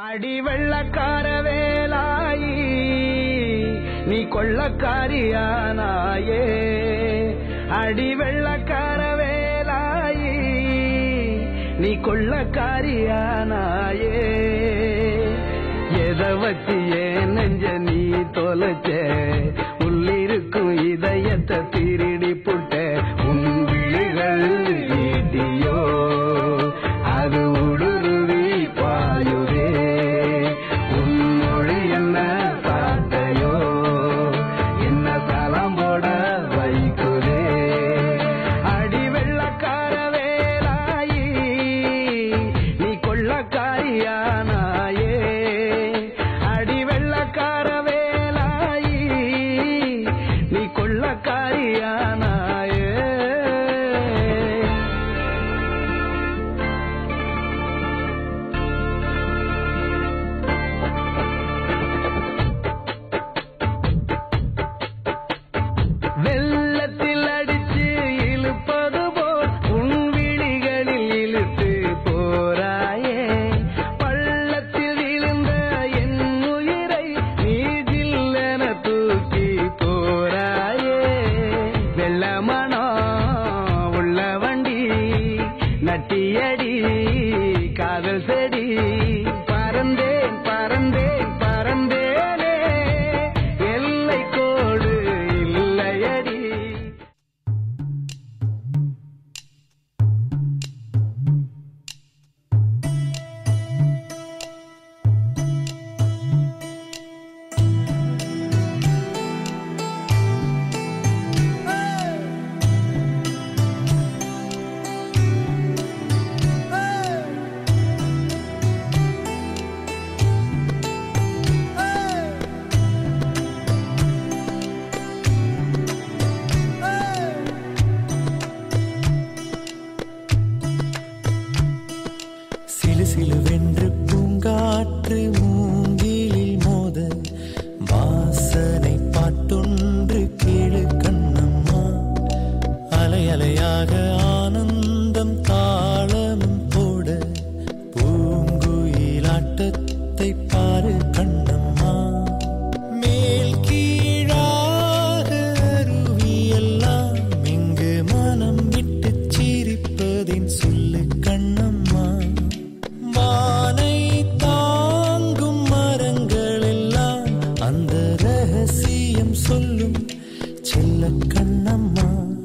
அடி வெள்ளக்கார வேலாயி நீ கொள்ளக்காரியானாயே அடி வெள்ளக்கார வேலாயி நீ கொள்ளக்காரியானாயே எதை வச்சு ஏன் நெஞ்ச நீ தொலைச்ச உள்ளிருக்கும் இதயத்தை திருடி புட்ட உன் விழிகள் ஈட்டியோ அது உடுருவி பாயுதே உன் மொழி என்ன பாட்டையோ என்ன தலம் போட வைக்குதே அடி வெள்ளக்கார வேலாயி நீ கொள்ளக்காரியானாயே அடி வெள்ளக்கார வேலாயி நீ கொள்ளக்காரியானாயே வெள்ளத்தில் அடிச்சு இழுப்பது போல் உன் விழிகளில் இழுத்து போராயே பள்ளத்தில் விழுந்த என் உயிரை நீ ஜில்லென தூக்கி போராயே வெள்ளமனோ உள்ள வண்டி நட்டியடி காதல் செடி பறந்தேன் பறந்தேன் பறந்தேனே எல்லை கோடு இல்லையடி சிலு சிலுவென்று பூங்காற்று மூங்கிலில் மோத வாசனை பாட்டொன்று கேளு கண்ணம்மா அலை அலையாக ஆனந்தம் தாளமும் போட பூங்குயிலாட்டத்தை பாரு கண்ணம்மா மேல் கீழாக அருவியெல்லாம் இங்கு மனம் விட்டு சிரிப்பதின் சொல்லு கண்ணம்மா வானை தாங்கும் மரங்கள் எல்லாம் அந்த ரகசியம் சொல்லும் செல்ல கண்ணம்மா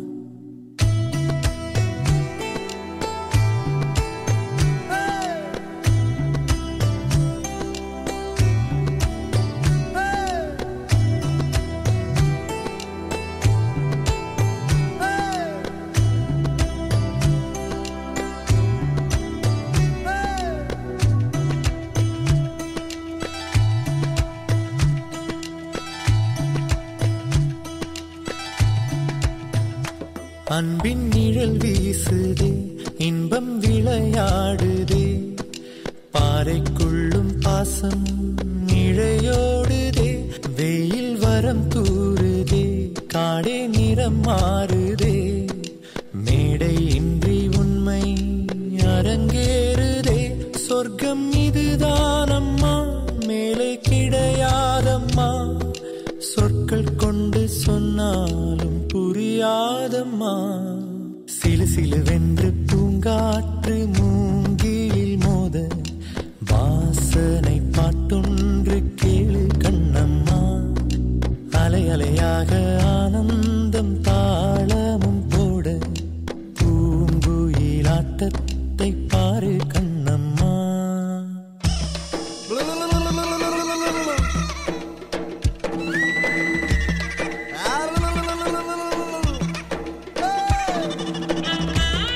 அன்பின் நிழல் வீசுதே இன்பம் விளையாடுதே பாறைக்குள்ளும் பாசம் இழையோடுதே வெயில் வரம் தூறுதே காடே நிறம் மாறுதே மேடை இன்றி உண்மை அரங்கேறுதே சொர்க்கம் இதுதானம்மா மேலே கிடையாதம்மா சொற்கள் கொண்டு சொன்னாலும் புரியாதம்மா சிலு சிலுவென்று பூங்காற்று மூங்கிலில் மோத வாசனை பாட்டொன்று கேளு கண்ணம்மா அலை அலையாக ஆனந்தம் தாளமும் போட பூங்குயிலாட்டத்தை பாரு கண்ணம்மா ஆ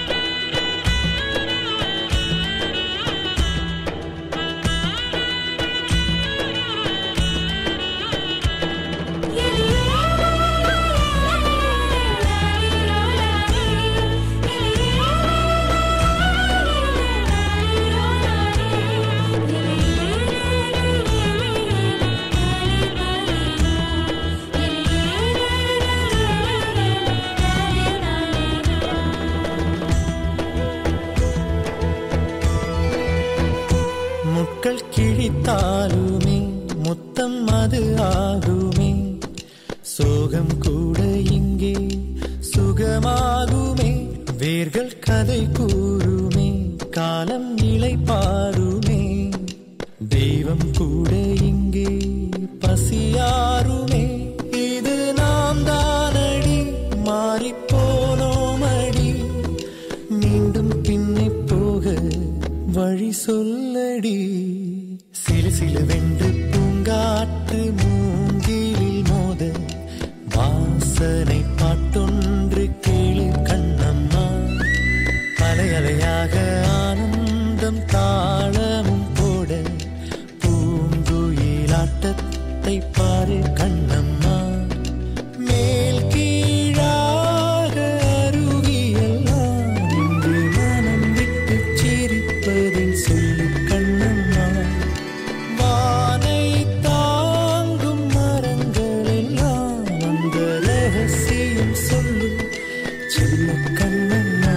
மொத்தம் அது ஆகுமே சோகம் கூட இங்கே சுகமாகுமே வேர்கள் கதை கூறுமே காலம் இலை பாருமே தெய்வம் கூட இங்கே பசியாருமே இது நாம் தானடி மாறிப்போனோமடி மீண்டும் பின்னே போக வழி சொல்லடி சிலு சிலு வென்று பூங்காற்று மூங்கிலில் மோத வாசனை பாட்டொன்று கேளு கண்ணம்மா அலை அலையாக ஆனந்தம் தாளமும் போட பூங்குயிலாட்டத்தை பாரு கண்ணம்மா மேல் கீழாக அருவியெல்லாம் இன்று மனம் விட்டு சிரிப்பதில் சொல்லு கண்ணம்மா வானை தாங்கும் மரங்கள் எல்லாம் அந்த ரகசியம் சொல்லு செல்ல கண்ணம்மா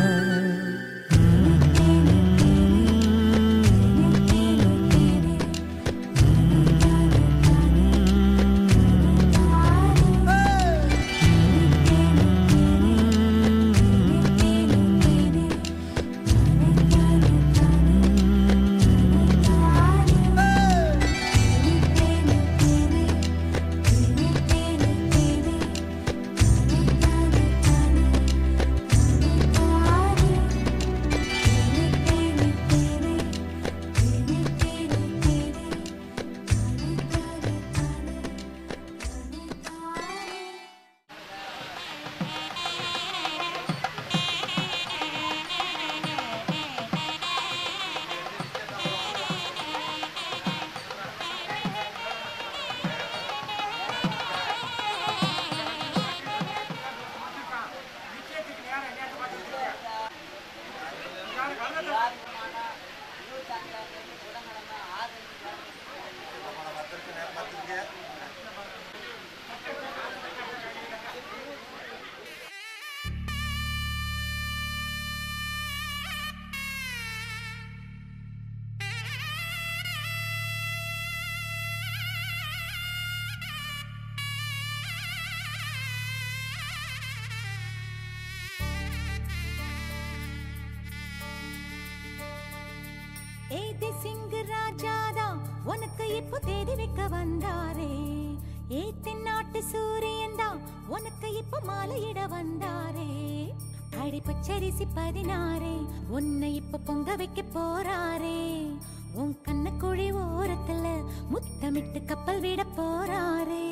ஏதி சிங்கு ராஜாதா உனக்கு இப்போ தேதி வைக்க வந்தாரே ஏ தென்னாட்டு சூரியன் தான் உனக்கு இப்போ மாலையிட வந்தாரே அடி பச்சரிசி பதினாரே உன்னை இப்ப பொங்க வைக்க போறாரே உன் கண்ணக்குழி ஓரத்துல முத்தமிட்டு கப்பல் விட போறாரே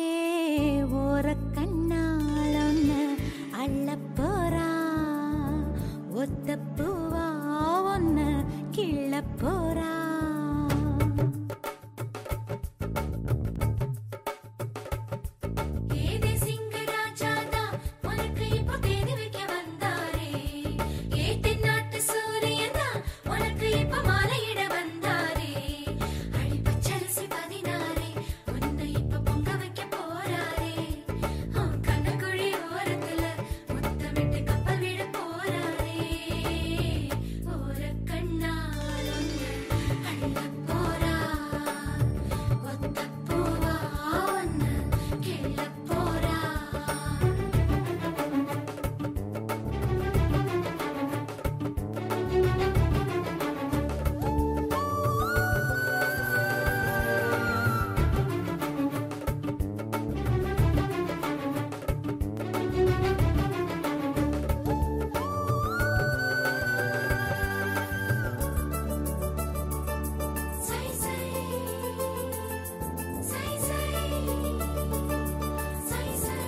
ஓர கண்ணால் ஒன்னு அள்ள போறா ஒத்த பூவா ஒன்னு கிள்ள போறா ஏதே சிங்கராஜாதா உனக்கு இப்போ தேதி வைக்க வந்தாரே ஏ தென்னாட்டு சூரியனா உனக்கு இப்போ மாலையிட வந்தாரே அடி பச்சரிசி பதினாரே உன்னை இப்போ பொங்க வைக்க போறாரே அவன் கண்ணக்குழி ஓரத்துல முத்தமிட்டு கப்பல் விட போறாரே ஓர கண்ணால் ஒன்னு அள்ள போறா ஒத்த பூவா ஒன்னு கிள்ள போறா சை சை சை சை சை சை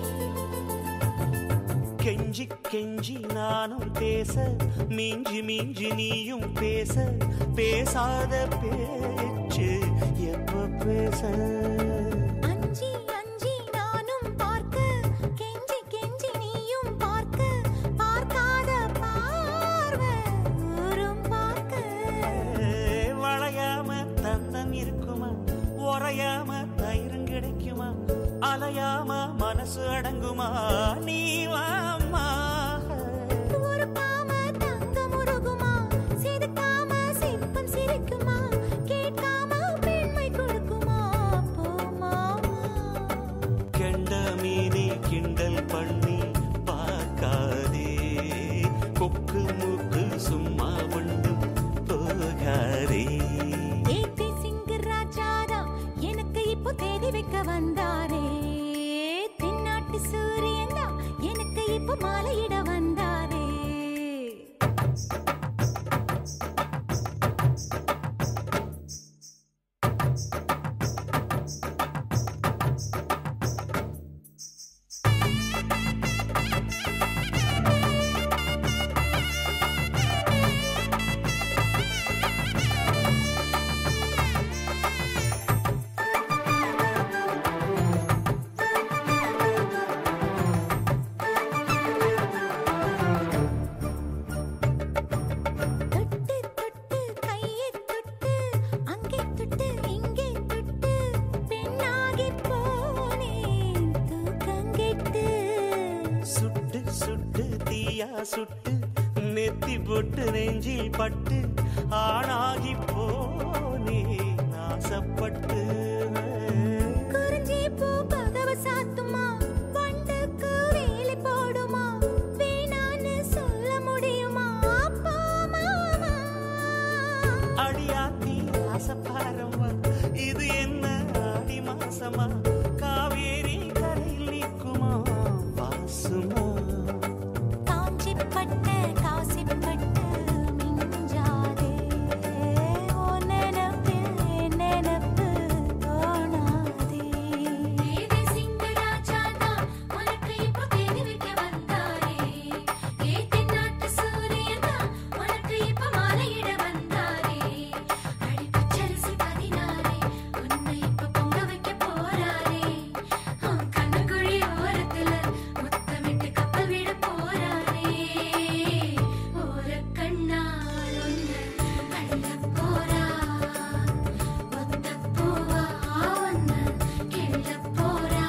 கெஞ்சி கெஞ்சி நானும் பேச மிஞ்சி மிஞ்சி நீயும் பேச பேசாத பேச்சு எப்ப பேச அஞ்சி அஞ்சி நானும் பார்க்க கெஞ்சி கெஞ்சி நீயும் பார்க்க பார்க்காத பார்வை ஊரும் பார்க்க வளையாம தந்தம் இருக்குமா உறையாம தயிரும் கிடைக்குமா அலையாம மனசு அடங்குமா நீ வாம்மா உருக்காம தங்கம் உருகுமா செதுக்காம சிற்பம் சிரிக்குமா கேட்காம பெண்மை கொடுக்குமா வைக்க வந்தாரே தென்னாட்டு சூரியன் தான் எனக்கு இப்ப மாலையிட வந்தாரே தொட்டு தொட்டு கையை தொட்டு அங்கே தொட்டு இங்கே தொட்டு பெண்ணாகி போனேன் தூக்கங்கெட்டு சுட்டு சுட்டு தீயா சுட்டு நெத்தி பொட்டு நெஞ்சில் பட்டு ஆணாகி போனே நாசப்பட்டு குறிஞ்சி பூ கதவு சாத்துமா வண்டுக்கு வேலி போடுமா வேணான்னு சொல்ல முடியுமா அப்பா மாமா அடியாத்தி ஆசப்பாரம்மா இது என்ன ஆடி மாசமா காவேரி கரையில் நிற்குமா வாசுமா காஞ்சி பட்டு காசி பட்டு மிஞ்சாதே ஓ நினப்பில் என் நினப்பு தோணாதே ஏதே சிங்கராஜா தான் உனக்கு இப்போ தேடி வைக்க வந்தாரே ஏ தென்னாட்டு சூரியன் தான் உனக்கு இப்போ மாலையிட வந்தாரே அடி பச்சரிசி பதினாரே உன்னை இப்போ பொங்க வைக்க போறாரே உன் கண்ணுக்குழி ஓரத்துல முத்தமிட்டு கப்பல் விட போறாரே ஓர கண்ணால் உன்னை அள்ள போறா ஒத்த பூவா உன்னை கிள்ள போறா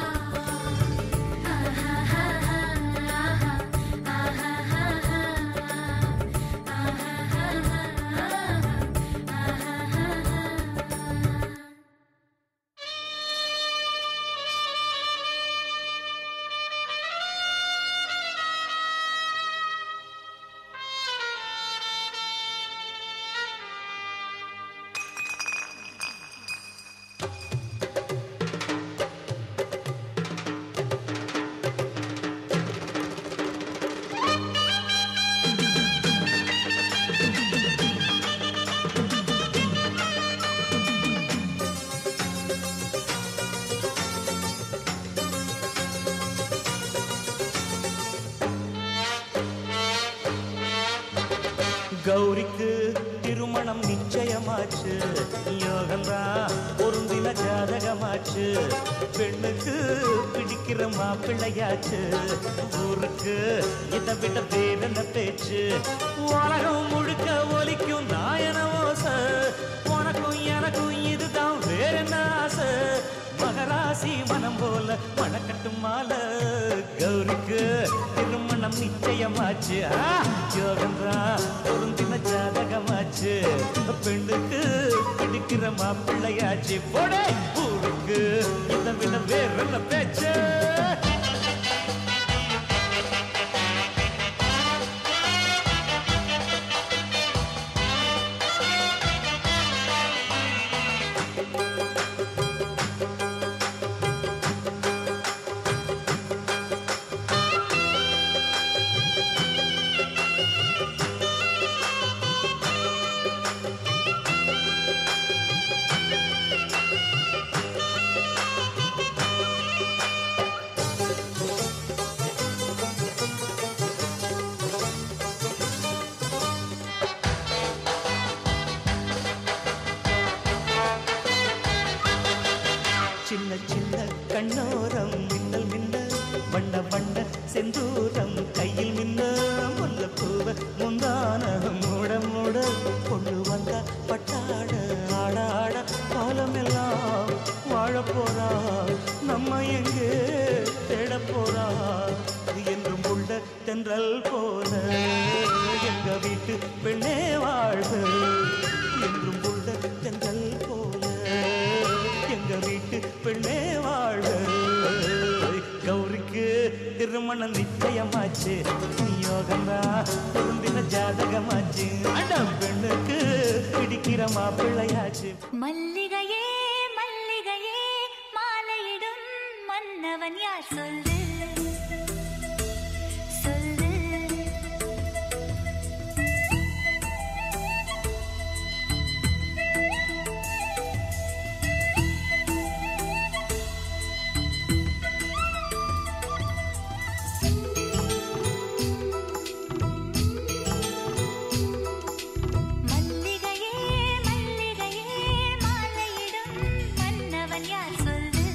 கௌரிக்கு திருமணம் நிச்சயமாச்சு யோகம்தான் பொருந்தின ஜாதகமாச்சு பெண்ணுக்கு பிடிக்கிற மாப்பிள்ளையாச்சு ஊருக்கு இதை விட வேதன பேச்சு உலகம் முழுக்க ஒலிக்கும் நாயன ஓச உனக்கும் எனக்கும் இதுதான் வேற என்ன ஆசை மகராசி மனம் போல மணக்கட்டும் மாலை கௌரிக்கு திருமணம் நிச்சயமாச்சு ஆ, யோகம்தான் பொருந்தின ஜாதகமாச்சு பெண்ணுக்கு பிடிக்கிற மாப்பிள்ளையாச்சு போடே ஊருக்கு இதை விட வேற என்ன பேச்சு சின்ன சின்ன கண்ணோரம் மின்னல் மின்னல் வண்ண வண்ண செந்தூரம் கையில் மின்ன முல்லப்பூவ முந்தான மூட மூட கொண்டு வந்த பட்டாட ஆட ஆட காலமெல்லாம் வாழ போறா நம்ம எங்கே தேட போறா என்றும் உள்ள தென்றல் போல எங்க வீட்டு பெண்ணே வாழ்க என்றும் உள்ள தென்றல் போல எங்க வீட்டு பெண்ணே வாழ்க கௌரிக்கு திருமணம் நிச்சயமாச்சு யோகந்தா பொருந்தின ஜாதகமாச்சு அடம் பெண்ணுக்கு பிடிக்கிற மாப்பிள்ளையாச்சு மல்லிகையே மல்லிகையே மாலை மன்னவன் யார் சொல்லு சொல்லு மல்லிகையே மல்லிகையே மாலையிடும் மன்னவன் யார் சொல்லு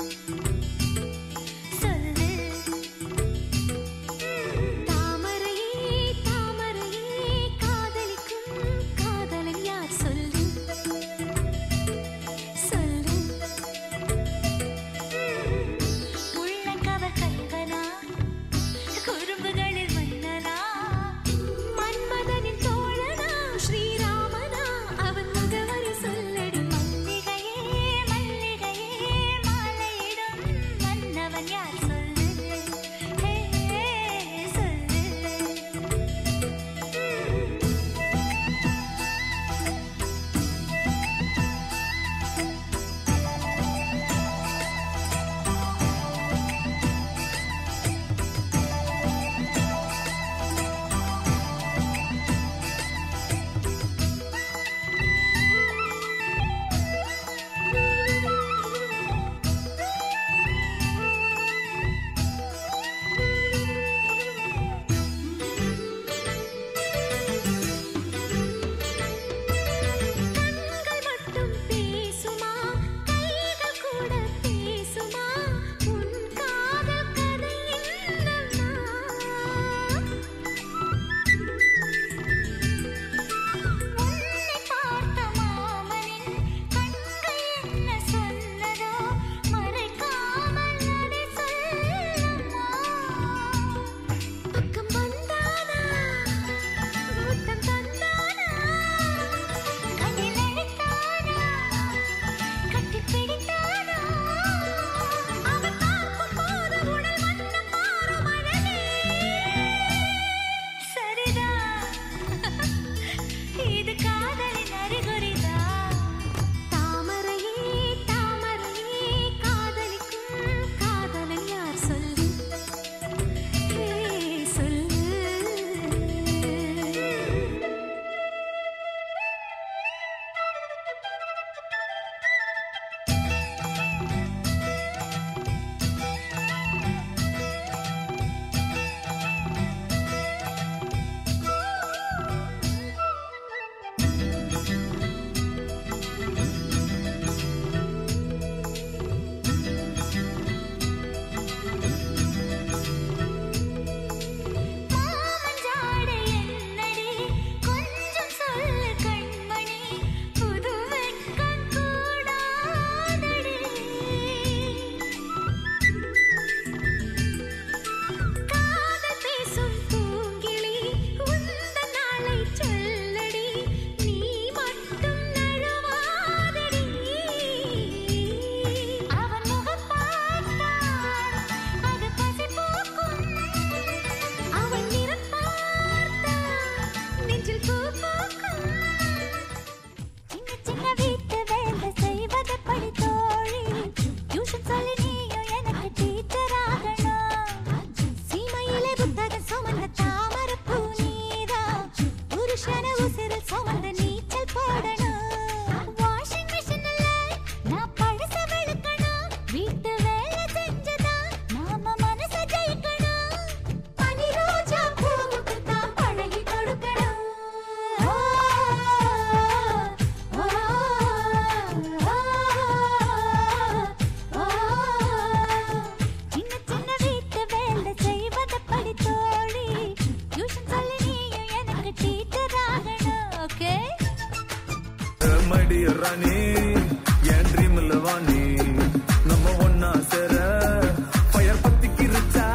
சொல்லு தாமரையே தாமரையே காதலிக்கும் காதலன் யார் சொல்லு சொல்லு உள்ளங்கவர் கல்வனா குறும்புகளில் மன்னனா மன்மதனின் தோழனா ஸ்ரீராமனா அவன் முகவரி சொல்லடி மல்லிகையே மல்லிகையே மாலையிடும் மன்னவன் யார் சொல்லு ஹே சொல்லு கண்கள் மட்டும் பேசுமா கைகள் கூட பேசுமா உன் காதல் கதை என்னம்மா உன்னை பார்த்த மாமனின் கண்கள் என்ன சொன்னதோ மறைக்காமல் அதை சொல்லம்மா பக்கம் வந்தானா கூட்டம் தந்தானா கண்ணில் அழைத்தானா கட்டி பிடித்தானா அவன் பார்க்கும் போது உடல் வண்ணம் மாறும் அழகே சரிதான் இது காதலின் அறிகுறிதான் தாமரையே தாமரையே காதலிக்கும் காதலன் யார் சொல்லு ஹே சொல்லு மாமஞ்சாடை என்னடி கொஞ்சம் சொல்லு கண்மணி புது வெட்கம் கூடாதடி காதல் பேசும் பூங்கிளி உந்தன் நாளை சொல்லடி நீ மட்டும் நழுவாதடி அவன் முகம் பார்த்தால் அது பசி போக்கும் அவன் நிறம் பார்த்தால் நெஞ்சில் பூ பூக்கும் சின்ன சின்ன வீட்டு வேலை செய்வது படி தோழி டியூஷன் சொல்லி நீயும் எனக்கு டீச்சர் ஆகணும் சீமையிலே புத்தகம் சுமந்த தாமரப்பூ நீதான் புருஷன உசிரில் சுமந்த நீச்சல் போடணும் வாஷிங் மிஷின்ல நான் பழச வெளுக்கணும் வீட்டு வேலை செஞ்சதா நாம மனச ஜெயிக்கணும் பனி ரோஜா பூவுக்கு தான் பழகி கொடுக்கணும் ஓ, ஓ, ஓ, ஓ. சின்ன சின்ன வீட்டு வேலை செய்வது படி தோழி டியூஷன் சொல்லி நீயும் எனக்கு டீச்சர் ஆகணும் ஓகே மடி ராணி என் ட்ரீம்ல வாணி நம்ம ஒன்னா சேர ஃபயர் பத்திக்கிருச்சா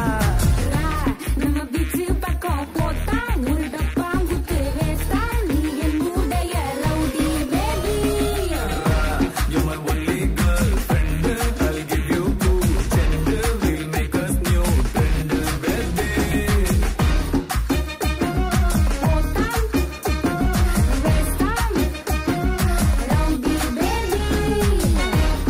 நம்ம பீச்சு பக்கம் போட்டா உள்ள பாங்குக்கு வேஸ்டா நீ என்னுடைய rowdy baby You're my only girlfriend. I'll give you two gender. We'll make us new trend, baby. போட்டா வேஸ்டா ரவுடி பேபி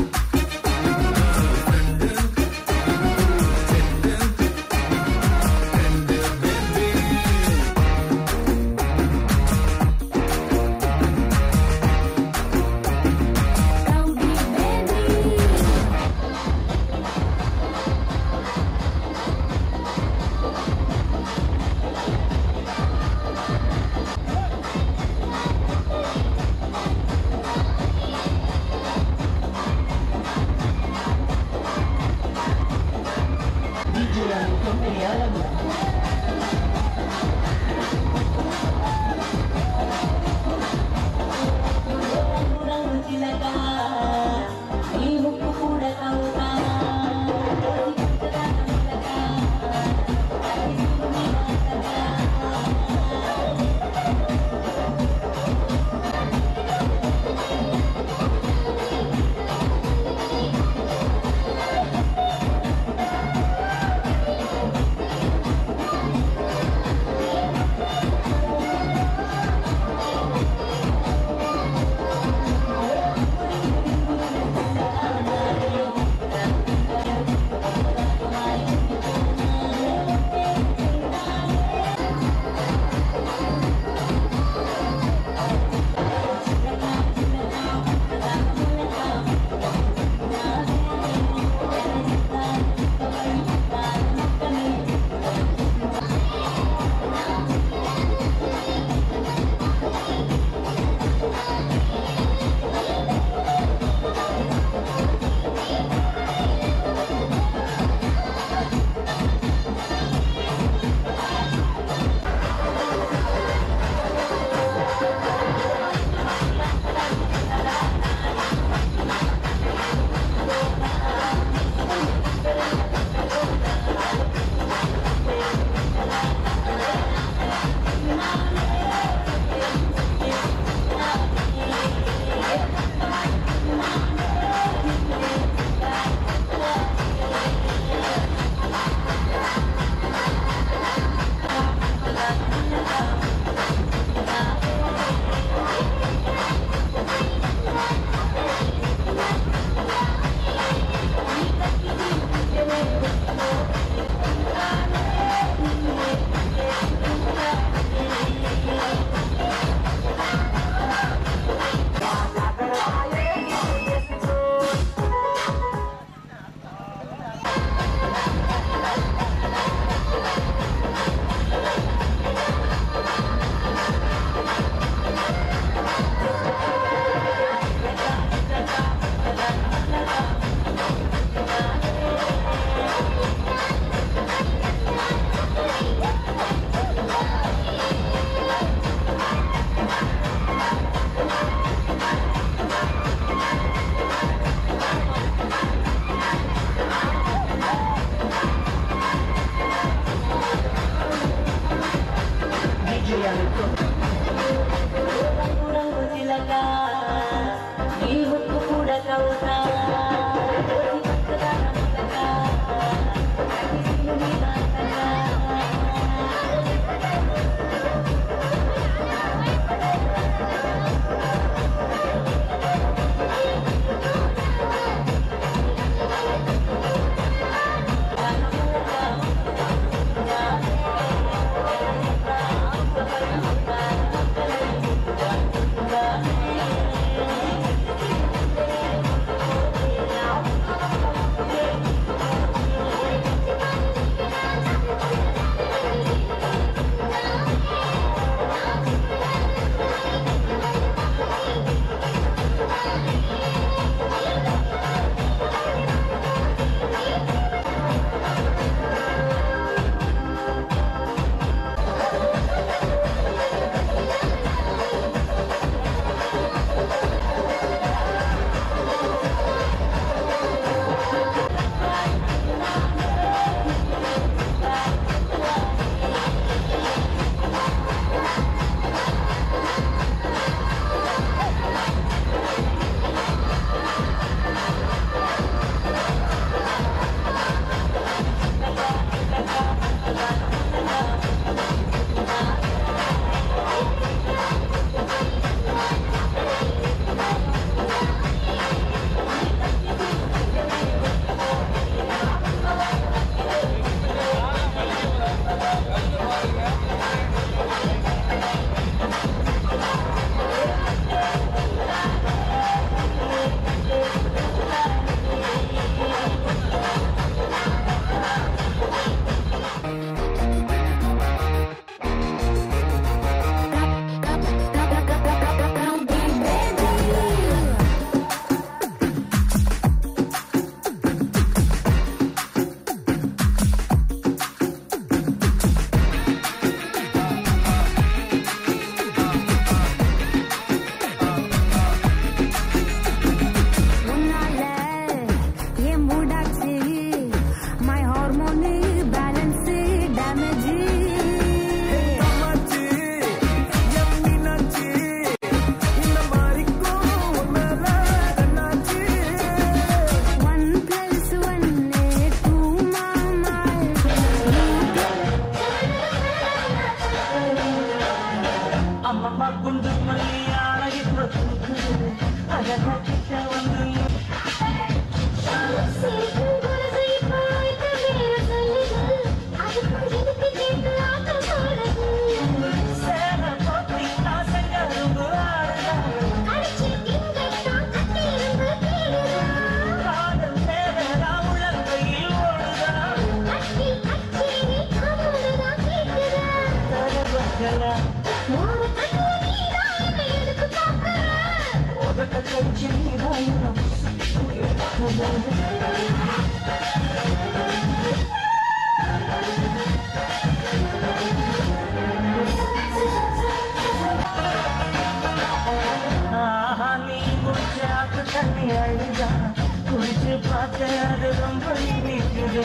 ஆஹா நீ குடிச்சாக்கு தண்ணி அழுதா குடிச்சு பார்த்த அது ரொம்ப இனிக்குது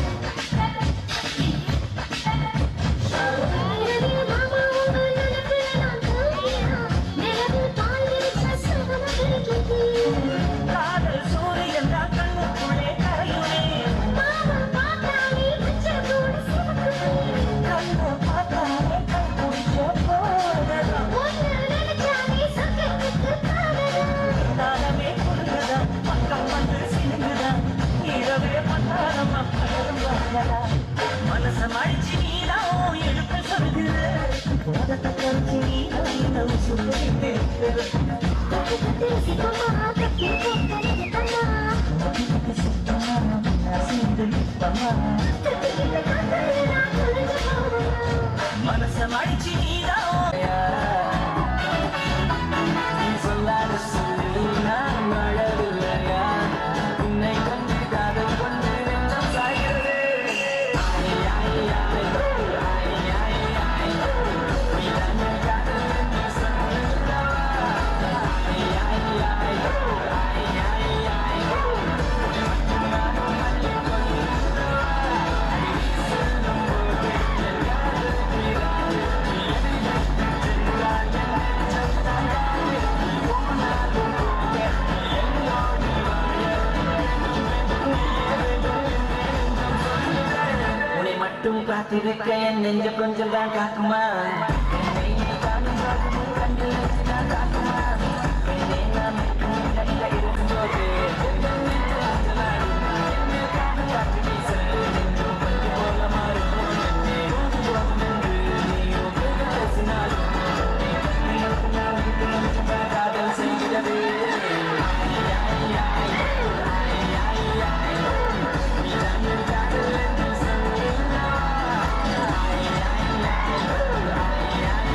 காதல் சூரியன் தான் கண்ணுக்குள்ளே கரையுமே கண்ணு பார்த்தாலே கண் குடிச்ச போதா தானமே குறுகுதா பக்கம் வந்து சினுங்குதா இரவே பண்ணாரம்மா பலரும் வரலா மனச மடிச்சு நீதான் எடுக்க சொல்லுது போதத்தை கரைச்சு நீதான் இந்த உசுறு மனச மடிச்சு நீதான் நீ சொல்லாத சொல்லி நான் அழவில்லையா உன்னை கண்டு காதல் கொண்டு நெஞ்சம் சாய்கிறது ஆய், ஆய், ஆய், ஆய், ஆய், ஆய். நீதானே காதல் என்று சொல்லவா? ஆய், ஆய், ஆய், ஆய், ஆய், ஆய். உன்னை மட்டும் நானும் அள்ளிக் கொள்ளவா? அடி நீ சொல்லும் போது என் காதல் தீராது. நீ என்னை விட்டு சென்றால் என் நெஞ்சம் தாங்காது. நீ போனாலும் போக, நீ என்னோடு வாழ. உன்னை மட்டும் காத்திருக்க என் நெஞ்ச கொஞ்சம் தான் காக்குமா என்னை நீ காணும் காக்கும் கண்ணில் வச்சு நான் காக்குமா பெண்ணே நான் மட்டும் நிலையில இருக்கும்போது எந்தன் நெஞ்சம் அஞ்சலாடும். என்னை காணும் காற்று வீச, நெஞ்சம் பஞ்சு போல மாறும். என்னை போதும் போதும் என்று நீயும் போக பேசினாலும் என்னை கண்ணை நோக்கி நான் விட்டு நெஞ்சம் காதல் செய்கிறது ஆய், ஆய், ஆய், ஆய், ஆய், ஆய். நீதானே காதல் என்று சொல்லவா? ஆய், ஆய், ஆய், ஆய், ஆய்.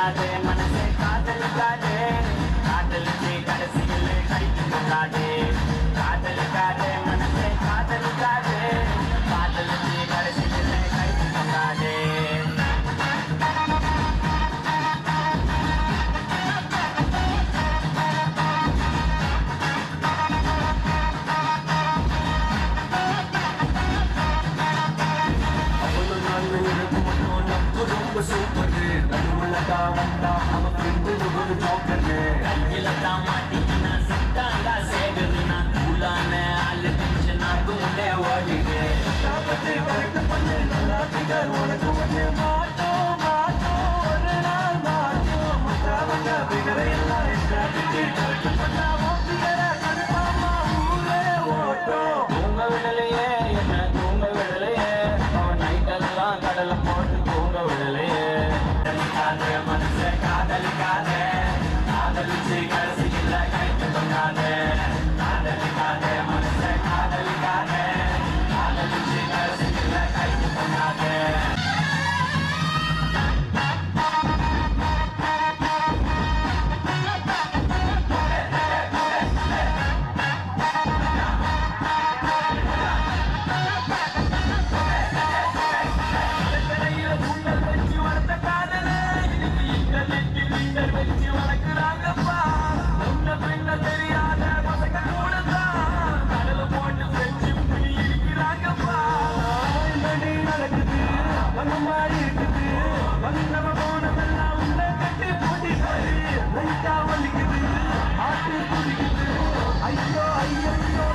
காதலிக்காதே மனசே காதலிக்காதே காதலிச்சு கடைசியில் கை தூக்காதே காதலிக்காதே மனசே காதலிக்காதே காதலிச்சு கடைசியில் கை தூக்காதே அவ்வளவு நாள் இருக்கும் மட்டும் நம்ம ரொம்ப சூப்பரு நடுவுல தான் வந்தா அவன் ஃப்ரெண்டு ஒரு ஜோக்கரு கையில தான் மாட்டிக்கினா சித்தாண்டா சேகருனா உள்ளான ஆளு டென்ஷன் ஆகும் முன்னே ஓடிடு சாப்பிட்டு கரெக்ட் பண்ணு நல்லா ஃபிகர் உனக்கு ஒண்ணு மாட்டோம் மாட்டோம் ஒரு நாள் மாட்டோம் முத்தாவங்க ஃபிகரை எல்லாம் ஸ்ட்ராட்டஜி கரெக்ட் பண்ணா ஃபிகரை கன்ஃபார்மா ஊரே ஓட்டும் தூங்க விடலையே என்ன தூங்க விடலையே அவன் நைட்டெல்லாம் கடலை போட்டு தூங்க விடலையே காதலிக்காதே மனசை காதலிக்காதே காதலிச்சு கடைசியில் கைட்டு கொண்டாதே காதலிக்காதே மனசை காதலிக்காதே காதலிச்சு கடைசியில் கைட்டு கொண்டாதே ஐயோ ஐயோ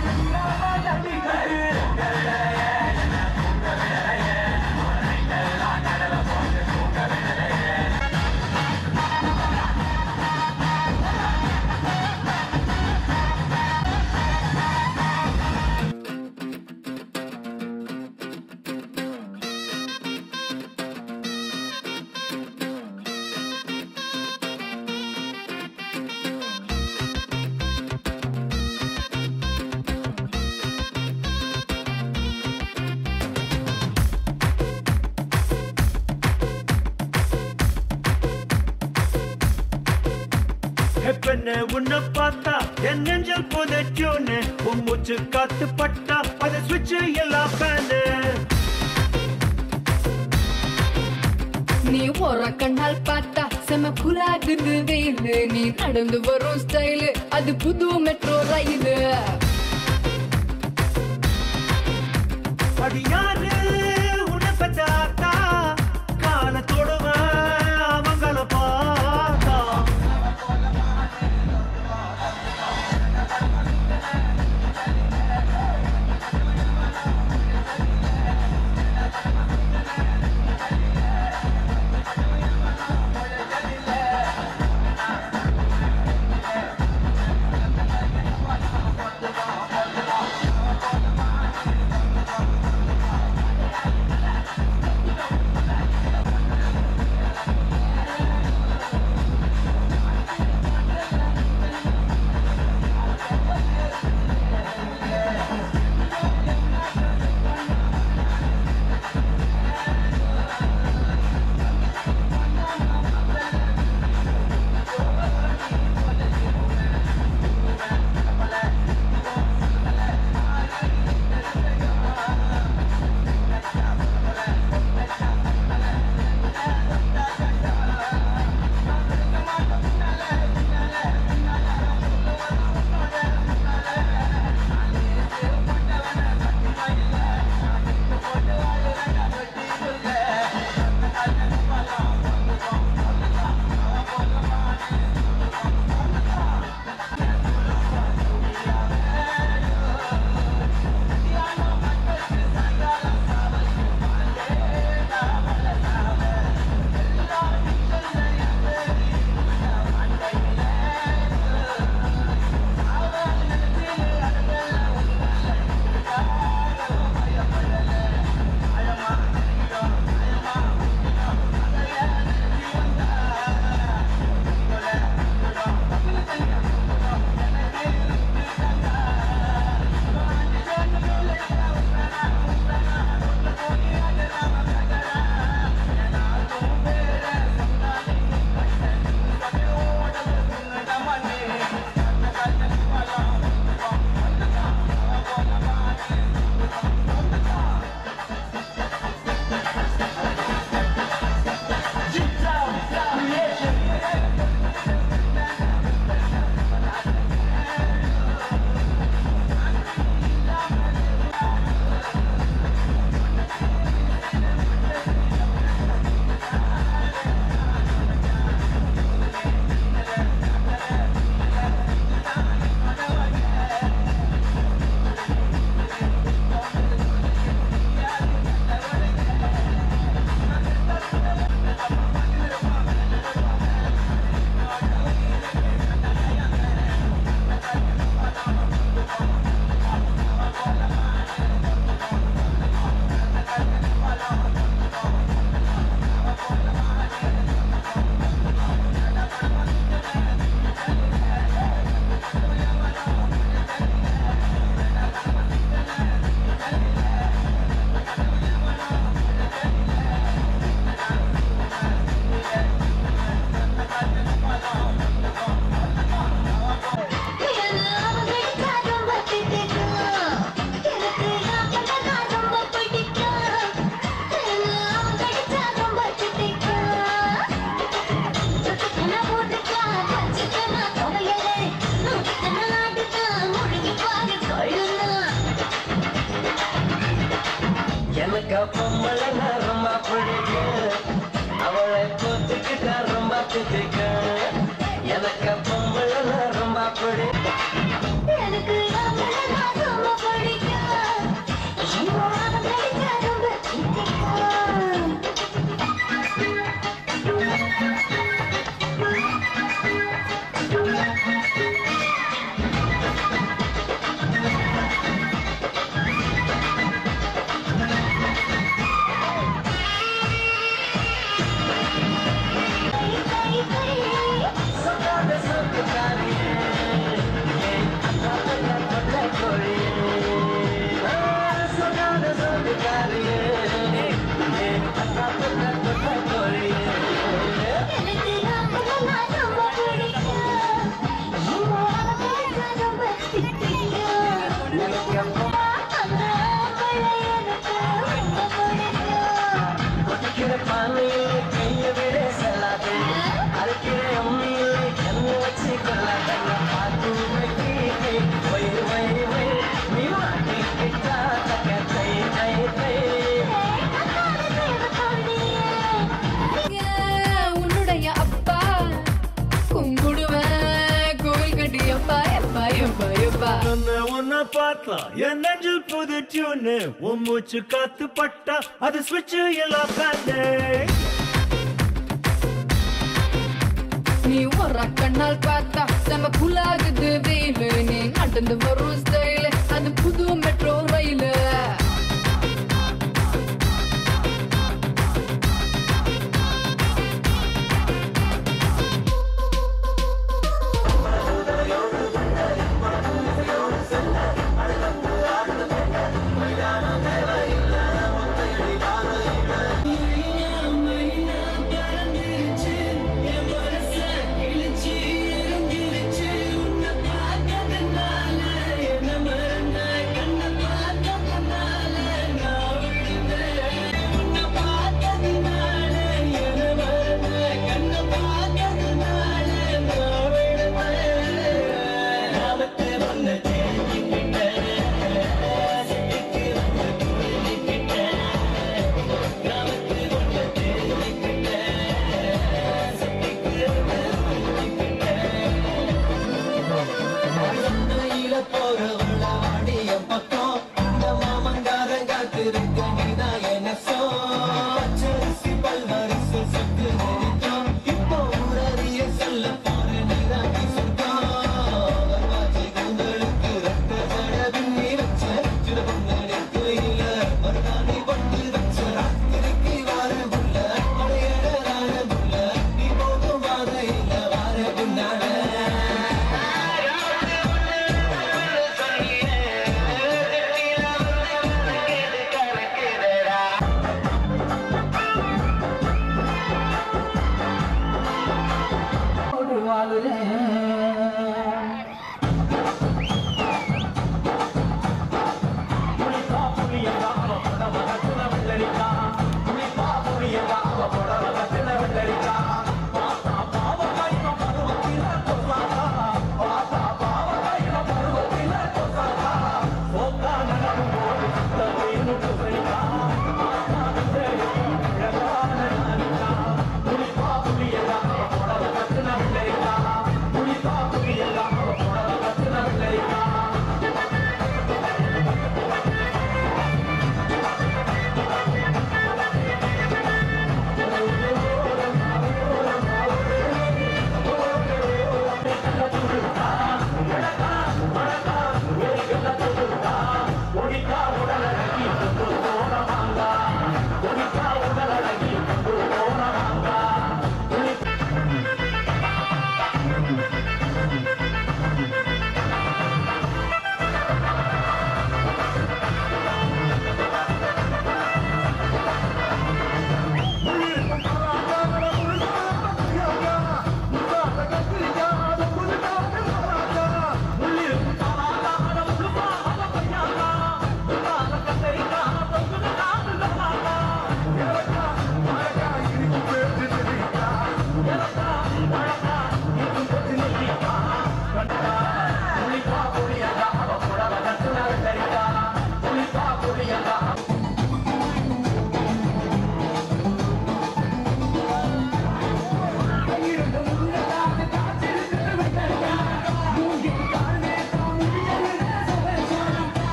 பெண்ண உன்னை பார்த்தா என் நெஞ்சல் புதைச்சோன்னு உன் மூச்சு காத்து பட்டா அதை சுவிட்ச் எல்லாம் ஃபேனு நீ ஒரு கண்ணால் பார்த்தா செம குலாகுது வெயிலு நீ நடந்து வரும் ஸ்டைலு அது புது மெட்ரோ ரயிலு அடி யாரு உன்னை பெற்றாத்தா காலத்தோடுவ அவங்கள பார்த்தா காதலிக்காதே எனக்கு பொம்பளைங்க ரொம்ப பிடிக்கும் அவளை கூத்துக்கிட்ட ரொம்ப பிடிக்கும் எனக்கு பொம்பளைங்க ரொம்ப பிடிக்கும் எனக்கு அவளை ரொம்ப பிடிக்கும் ஐயோ, அவ கிடைச்சா ரொம்ப பிடிக்கும் சொல்லாத சொத்துக்காரியே ஏன் அக்கா பையா கொண்ட கோழியே சொல்லாத சொத்துக்காரியே ஏன் அக்கா பையா கொண்ட கோழியே எனக்கு அவளை ரொம்ப பிடிக்கும் ஐயோ, அவ கிடைச்சா ரொம்ப பிடிக்கும் எனக்கு பொம்பளை அந்த அவளை எனக்கு ரொம்ப பிடிக்கும் கொதிக்கிற பானையில் கையை விட செல்லாது அரைக்கிற அம்மியில் கண்ணு வச்சு கொள்ளாத பார்த்து வைக்கி வயிறு வயிறு வயிறு நீ மாட்டிக்கிட்டா தக்க தை தை தை உன்னுடைய அப்பா கும்பிடுவேன் கோவில் கட்டி அப்பா எப்பா எப்பா எப்பா உன்னை உன்னை பார்த்தா என் நெஞ்சில் புது டியூனு உன் மூச்சு காத்து பட்டா அது சுவிட்ச் எல்லாம் கண்ணே நீ ஒரு கண்ணால் பார்த்தா செம குலாகுது வெயிலு நீ நடந்து வரும் ஸ்டைலு அது புது மெட்ரோ ரயிலு இழுச்சு இறங்கிருச்சு உன்னை பார்த்ததுனால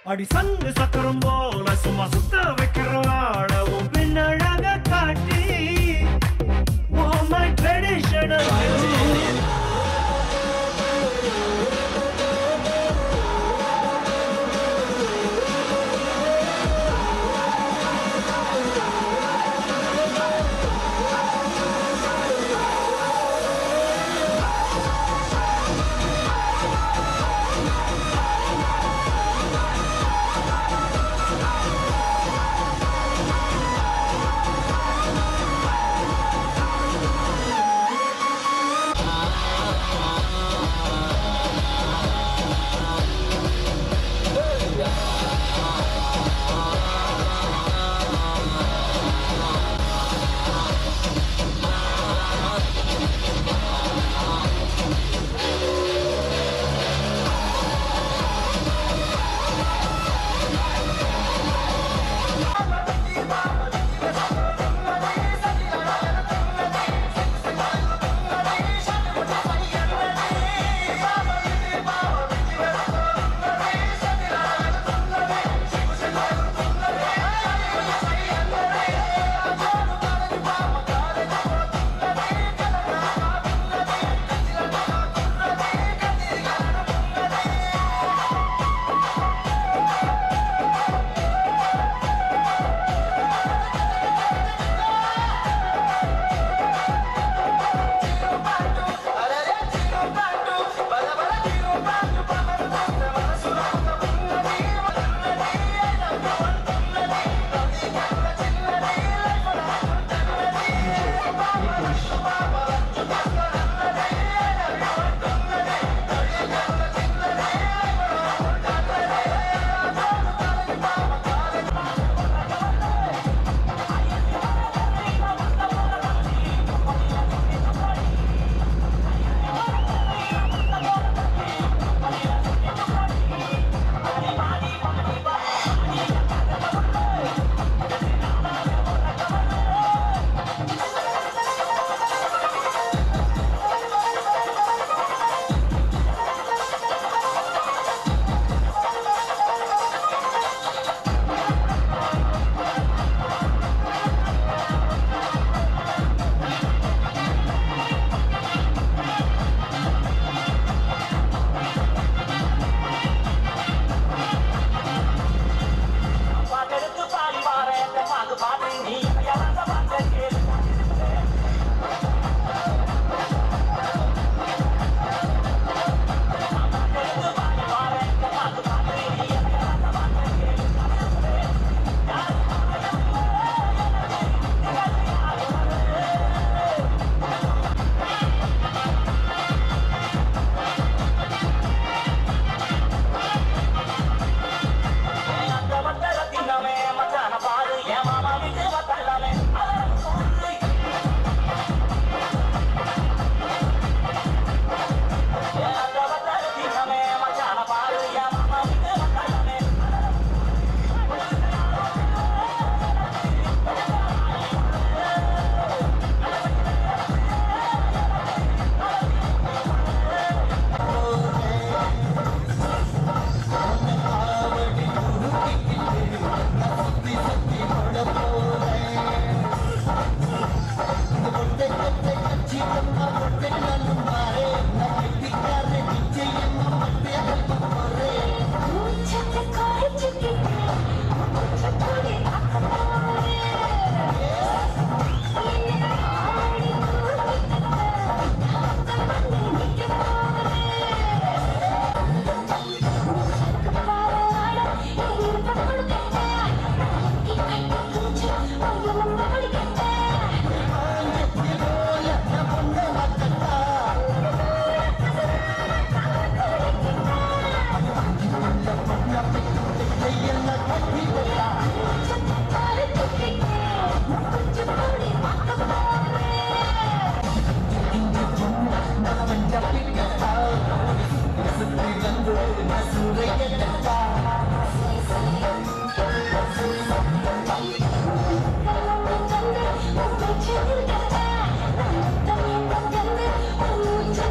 அடி சங்கு சக்கரம் போல சும்மா சுத்த வைக்கிற ஆடவும் பின்னழக காட்டி Oh, my traditional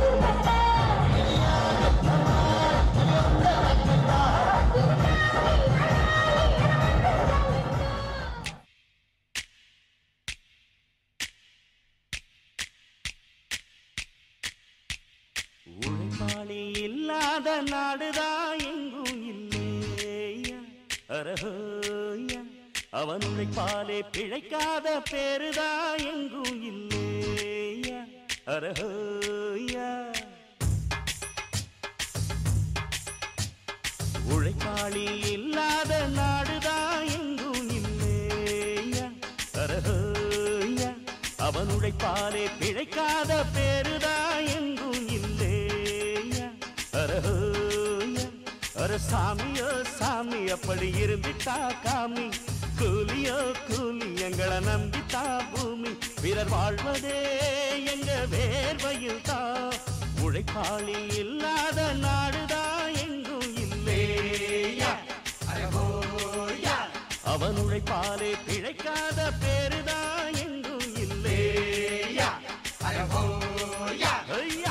Thank you. இல்லாத நாடுதான் எங்கும் இல்லையா அரஹோயா அவன் உழைப்பாலே பிழைக்காத பேருதான் எங்கும் இல்லையா அரஹோயா உழைப்பாளி இல்லாத நாடுதான் எங்கும் இல்லையா அரஹோயா அவன் உழைப்பாலே பிழைக்காத பேருதான் எங்கும் இல்லையா அரஹோயா அர சாமியோ சாமி அப்படி இருந்துட்டா காமி கூலியோ கூலி எங்களை நம்பித்தா பூமி பிறர் வாழ்வதே எங்க வேர்வையில் தான் உழைப்பாளி இல்லாத நாடுதான் எங்கும் இல்லையா அவன் உழைப்பாலே பிழைக்காத பேருதான் எங்கும் இல்லையா ஐயா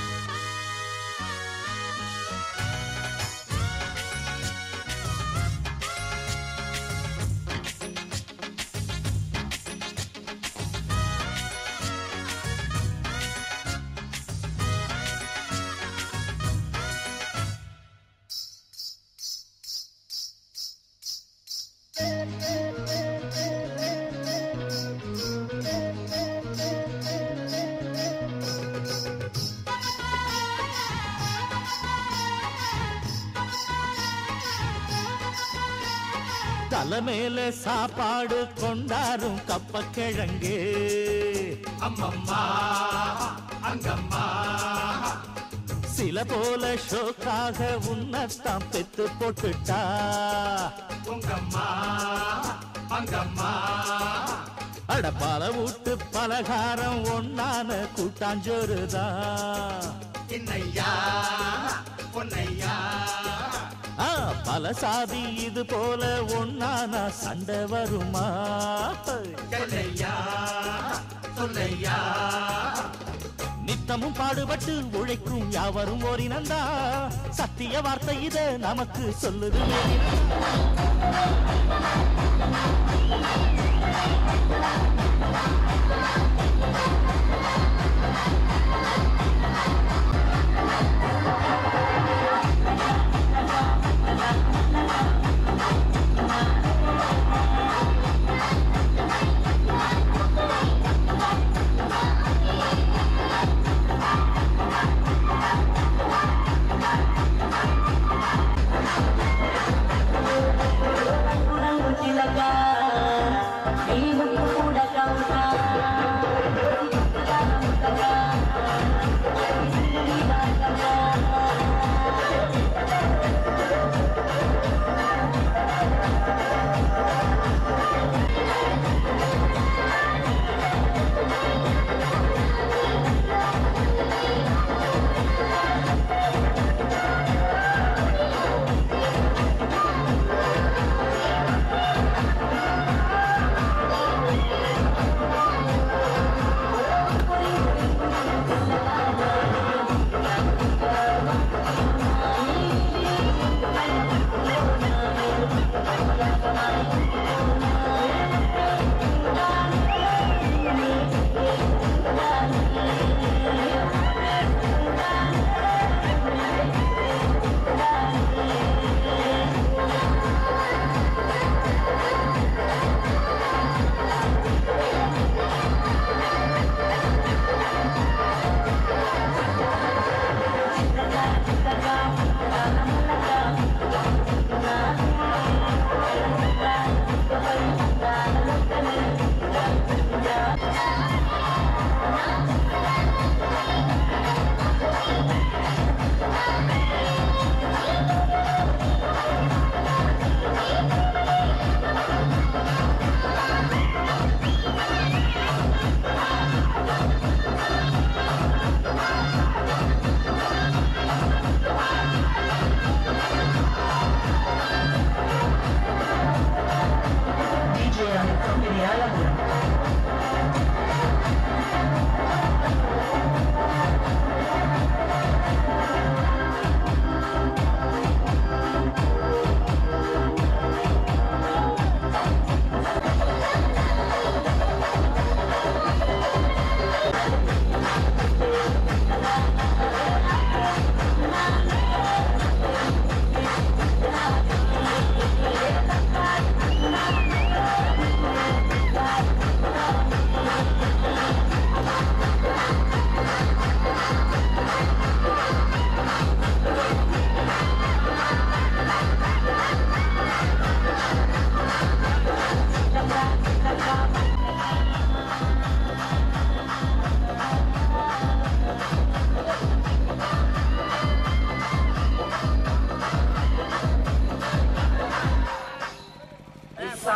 தலைமையில சாப்பாடு கொண்டாரும் கப்பக்கிழங்கு அம்மம்மா அங்கம்மா சில போல ஷோக்காக உன்னத்தான் பெத்து போட்டுட்டா உங்கம்மா அங்கம்மா அட பல வீட்டு பலகாரம் ஒன்னான கூட்டாஞ்சோறுதான் இன்னையா பொன்னையா ஆ, பல சாதி இது போல ஒன்னான சண்டை வருமா சொல்லையா சொல்லையா நித்தமும் பாடுபட்டு உழைக்கும் யாவரும் ஓரினந்தா சத்திய வார்த்தை இத நமக்கு சொல்லுது வேறினம். కూడా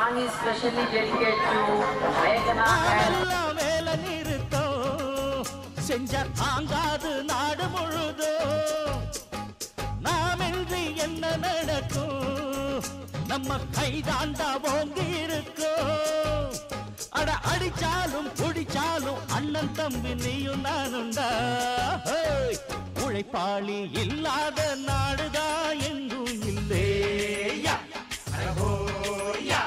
song is specially dedicated to Megana and எல்லாம் வேலை நிறுத்தம் செஞ்ச தாங்காது நாடு முழுதும் நாமின்றி என்ன நடக்கும் நம்ம கைதாண்டா ஓங்கி இருக்கும் அட அடிச்சாலும் புடிச்சாலும் அண்ணன் தம்பி நீயும் நானுண்டா ஹேய், உழைப்பாளி இல்லாத நாடுதான் எங்கும் இல்லேயா அடஹோயா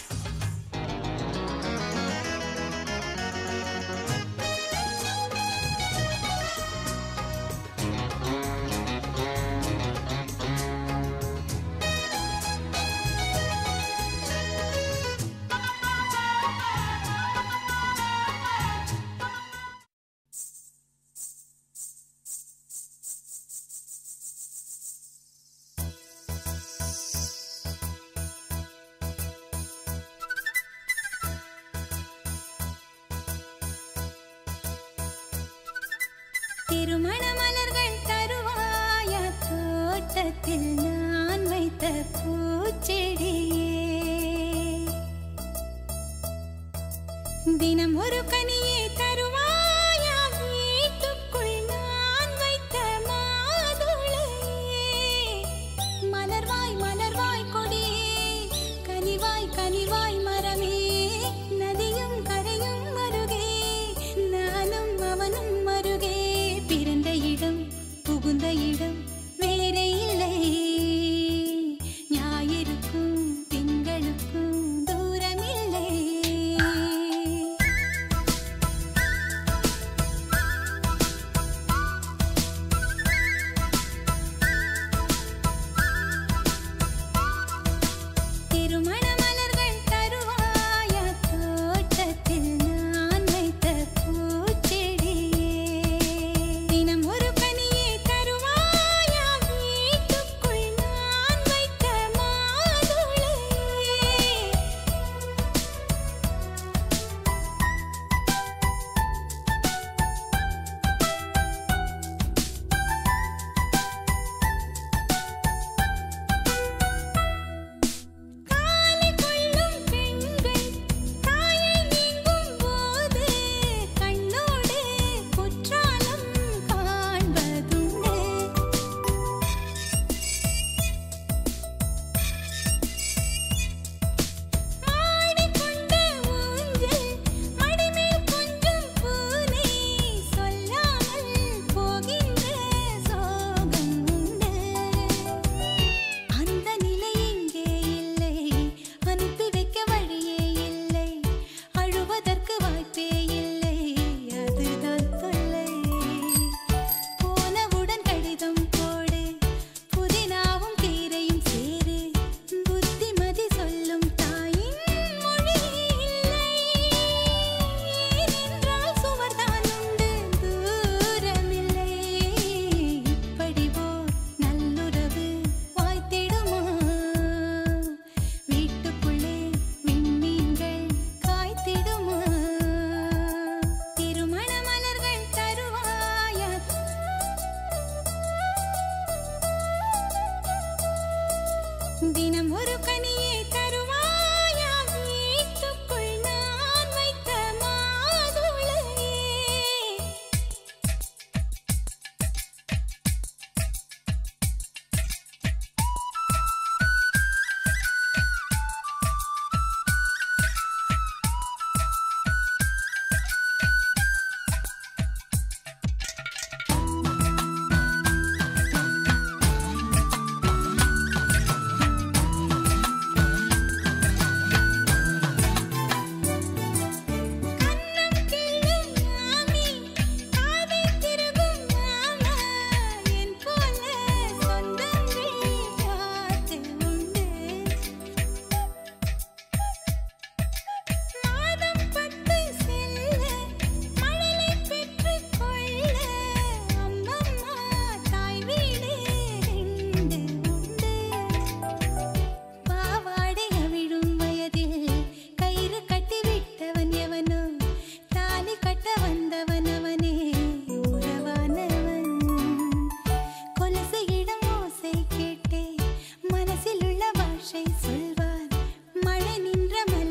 திருமண மலர்கள் தருவாயா தோட்டத்தில் நான் வைத்த பூச்செடியே தினம் ஒரு கனியே தருவாயா வீட்டுக்குள் நான் வைத்த மாதுளையே மலர்வாய் மலர்வாய் கொடியே கனிவாய் கனிவாய் மரமே நதியும் கரையும் அருகே நானும் அவனும் அருகே பிறந்த இடம் புகுந்த இடம் வேறே இல்லை ஞாயிறுக்கும் திங்களுக்கும் தூரமில்லை திருமண மலர்கள் தருவாயா தோட்டத்தில் நான் வைத்த பூச்செடியே தினம் ஒரு கனியே தருவாயா வீட்டுக்குள் நான் வைத்த மாதுளையே காலை கொள்ளும் பெண்கள் தாயை நீங்கும் போது கண்ணோடு குற்றாலம் காண்பதுண்டு ஆடிக்கொண்ட ஊஞ்சல் மடிமேல் கொஞ்சம் பூனை சொல்லாமல் போகின்ற சோகம் உண்டு அந்த நிலை இங்கே இல்லை அனுப்பி வைக்க வழியே இல்லை அழுவதற்கு வாய்ப்பே இல்லை அதுதான் தொல்லை போனவுடன் கடிதம் போடு புதினாவும் கீரையும் சேரு புத்திமதி சொல்லும் தாயின் மொழி இல்லை ஏனென்றால் சுவர்தான் உண்டு தூரமில்லை இப்படி ஓர் நல்லுறவு வாய்த்திடுமா வீட்டுக்குள்ளே விண்மீன்கள் காய்த்திடுமா திருமண மலர்கள் தருவாயா தினம் ஒரு கனியே தருவாயா வீட்டுக்குள் நான் வைத்த மாதுளையே கண்ணம் கிள்ளும் மாமி காதை திருகும் மாமா என் போல சொந்தங்கள் காத்து உண்டு மாதம் பட்டு செல்ல மழலை பெற்றுக் கொள்ள அம்மம்மா தாய் வீடு ரெண்டு உண்டு பாவாடை அவிழும் வயதில் கயிறு கட்டி விட்டவன் எவனோ தாலி கட்ட வந்தவன் அவனே உறவானவன் கொலுசு இடம் ஓசை கேட்டே மனசில் உள்ள பாஷை சொல்வார் மழை நின்ற மலை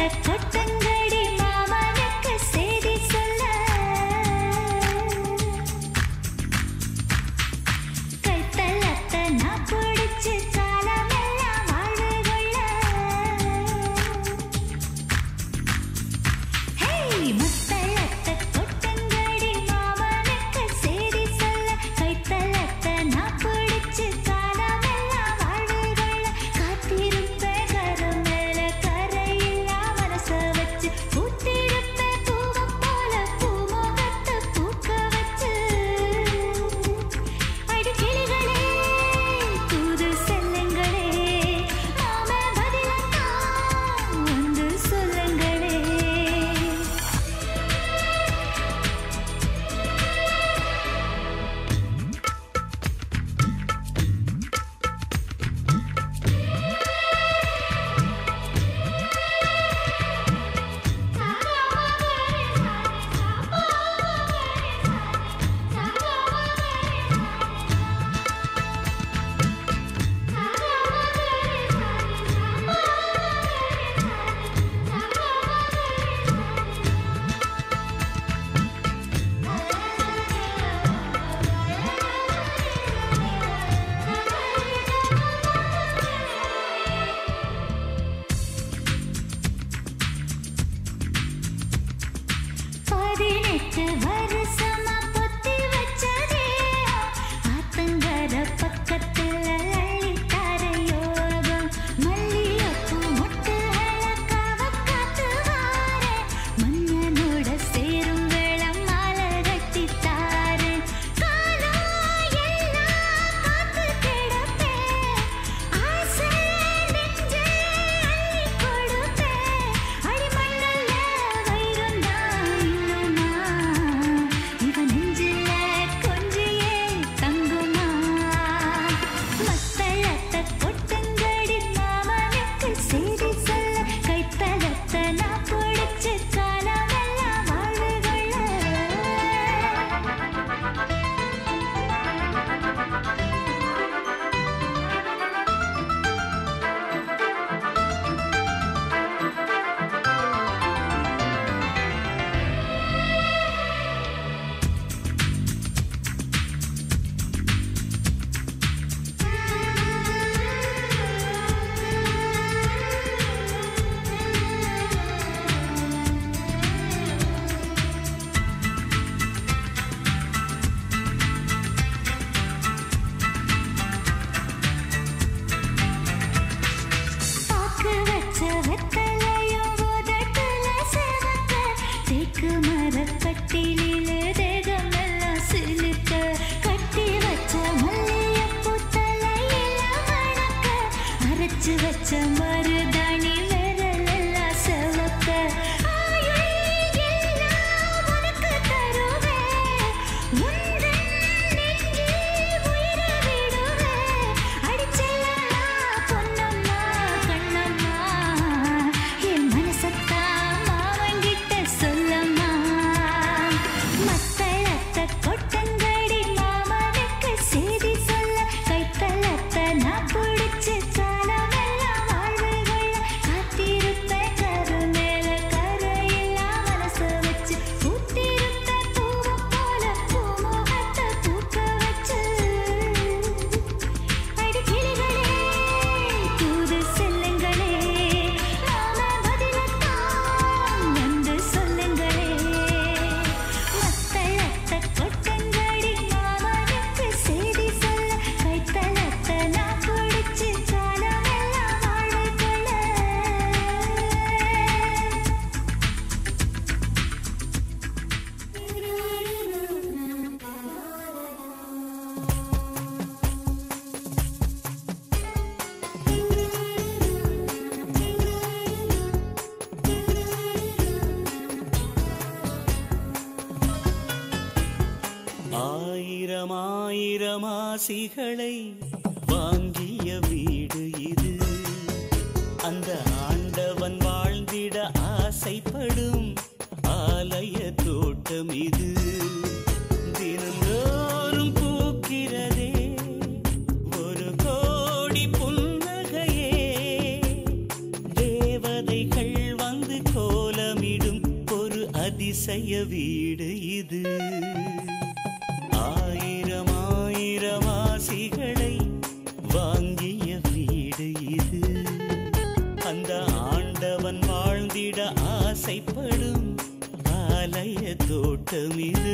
கொட்டங்கடி மாமனுக்கு செய்தி சொல்ல கைத்தலத்தை நான் பிடிச்சு காலமெல்லாம் வாழ்வு கொள்ள ஹேய் முத்தலத்தை கொட்டங்கடி மாமனுக்கு செய்தி சொல்ல கைத்தலத்தை நான் பிடிச்சு காலமெல்லாம் வாழ்வு கொள்ள காத்திருப்பேன் கரம் மேல கரையில்லா மனச வச்சு பூத்திருப்பேன் பூவை போல பூமுகத்தை பூக்க வச்சு அடிக்கிளிகளே தூது செல்லுங்களே நாம பதிலத்தான் வந்து சொல்லுங்களே பதினெட்டு வருஷமா பொத்தி வச்சதே ஆத்தங்கர பக்கத்துல அள்ளித்தார யோகம் மல்லியப்பூ மொட்டுகள காவ காத்து வாரே மன்னனோட சேரும் வேளம் மாலை கட்டி தாரு காலம் எல்லாம் காத்து கிடப்பேன் ஆசை நெஞ்சே அள்ளி கொடுப்பேன் அடிமண்ணல்ல வைரந்தான் இன்னுமா இவன் நெஞ்சில கொஞ்சியே தங்குமா மத்தளத்தை கொட்டுங்கடி மாமனுக்கு செய்தி சொல்ல கைத்தளத்தை நான் பிடிச்சு காலமெல்லாம் வாழுகள பாக்கு வச்ச வெத்தலையும் உதட்டுல செவக்க தேக்கு மரக்கட்டிலில தேகம் எல்லாம் சிலுக்க கட்டி வச்ச மல்லியப்பூ தலையில மணக்க அரைச்சு வச்ச மருதாணி விரல் எல்லாம் செவக்க ஆயுள் எல்லாம் உனக்கு தருவேன் உந்தன் நெஞ்சில் உயிரை விடுவேன் அடிச்செல்லா பொன்னம்மா கண்ணம்மா என் மனசத்தான் மாவங்கிட்ட சொல்லம்மா மத்தளத்தை கொட்டங்கடி மாமனுக்கு செய்தி சொல்ல கைத்தளத்தை நான் பிடிச்சு காலமெல்லாம் வாழ்வு கொள்ள காத்திருப்பேன் கரு மேல கரையில்லா மனச வச்சு பூத்திருப்பேன் பூவை போல பூமுகத்தை பூக்க வச்சு அடிக்கிளிகளே தூது செல்லுங்களே நாம பதிலத்தான் வந்து சொல்லுங்களே மத்தளத்தை கொட்டங்கடி மாமனுக்கு செய்தி சொல்ல கைத்தளத்தை நான் பிடிச்சு காலமெல்லாம் வாழ ஆயிரம் ஆயிரம் ஆசிகளை வாங்கிய வீடு இது அந்த ஆண்டவன் வாழ்ந்திட ஆசைப்படும் ஆலய தோட்டம் இது தினந்தோறும் பூக்கிறதே ஒரு கோடி புன்னகையே தேவதைகள் வந்து அதிசய வீடு இது ஆயிரம் ஆயிரம் ஆசிகளை வாங்கிய வீடு இது அந்த ஆண்டவன் வாழ்ந்திட ஆசைப்படும் ஆலய தோட்டம் இது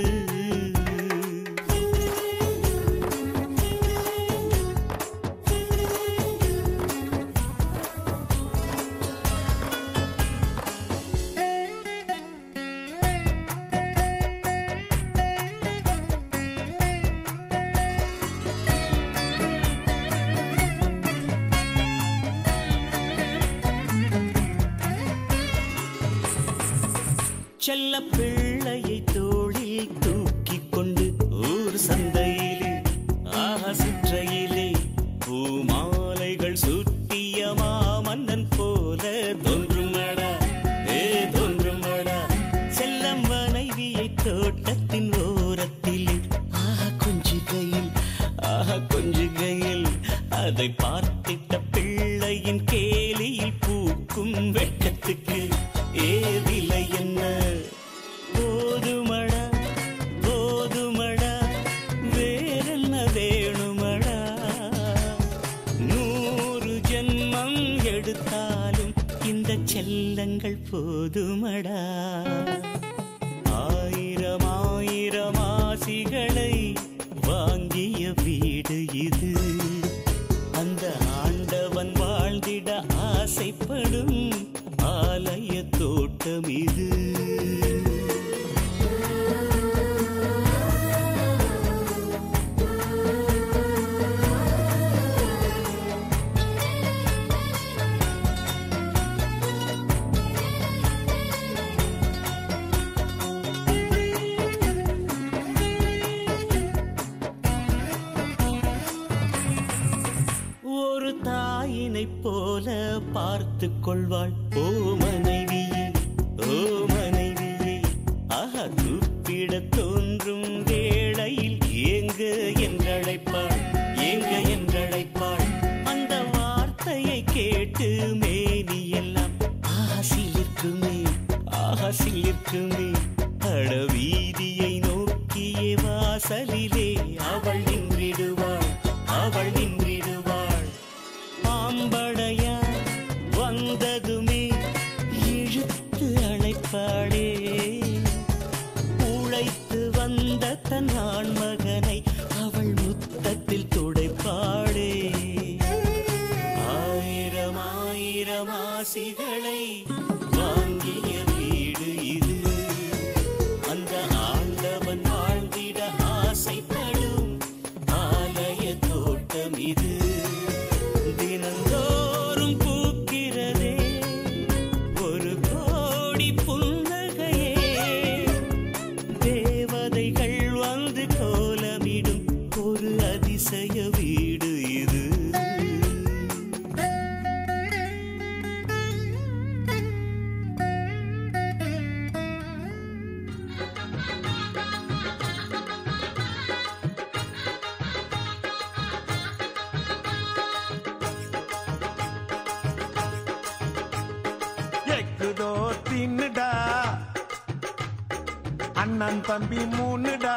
செல்ல பிள்ளையை தோளில் தூக்கிக் கொண்டு ஊர் சந்தையிலே ஆஹா சுற்றையிலே பூமாலைகள் சுட்டிய மாமன்னன் போல தோன்றுமடா ஏ தோன்றுமடா செல்லம் மனைவியை தோட்டத்தின் ஓரத்திலே ஆஹா கொஞ்சுகையில் ஆஹா கொஞ்சுகையில் அதை பார்த்திட்ட பிள்ளையின் கேலியில் பூக்கும் வெட்கத்துக்கு ஏதில்லை என்ன போதுமடா போதுமடா வேறென்ன வேணுமடா நூறு ஜென்மம் எடுத்தாலும் இந்த செல்லங்கள் போதுமடா ஆயிரம் ஆயிரம் ஆசிகளை வாங்கிய வீடு இது அந்த ஆண்டவன் வாழ்ந்திட ஆசைப்படும் ஆலய தோட்டம் இது ஒரு தாயினைப் போல பார்த்து கொள்வாள் ஓ மனைவியே ஓ மனைவியே ஆஹா கூப்பிட தோன்றும் வேளையில் ஏங்க என்றழைப்பாள் ஏங்க என்றழைப்பாள் அந்த வார்த்தையை கேட்டு மேனி எல்லாம் ஆஹா சிலிர்க்குமே ஆஹா சிலிர்க்குமே அட வீதியை நோக்கியே வாசலிலே அவள் நின்றிடுவாள் அவள் நின்றிடுவாள் பாம்படையா வந்ததுமே இழுத்து அழைப்பாளே உழைத்து வந்த தன் ஆண் மகனை அவள் முத்தத்தில் துடைப்பாளே ஆயிரம் ஆயிரம் ஆசிகளை வாங்கிய வீடு இது அந்த ஆண்டவன் வாழ்ந்திட ஆசைப்படும் ஆலய தோட்டம் இது தினந்தோறும் பூக்கிறதே ஒரு கோடி புன்னகையே தேவதைகள் வந்து கோலமிடும் ஒரு அதிசய வீடு இது எக்குதோ தின்னுடா அண்ணன் தம்பி மூணுடா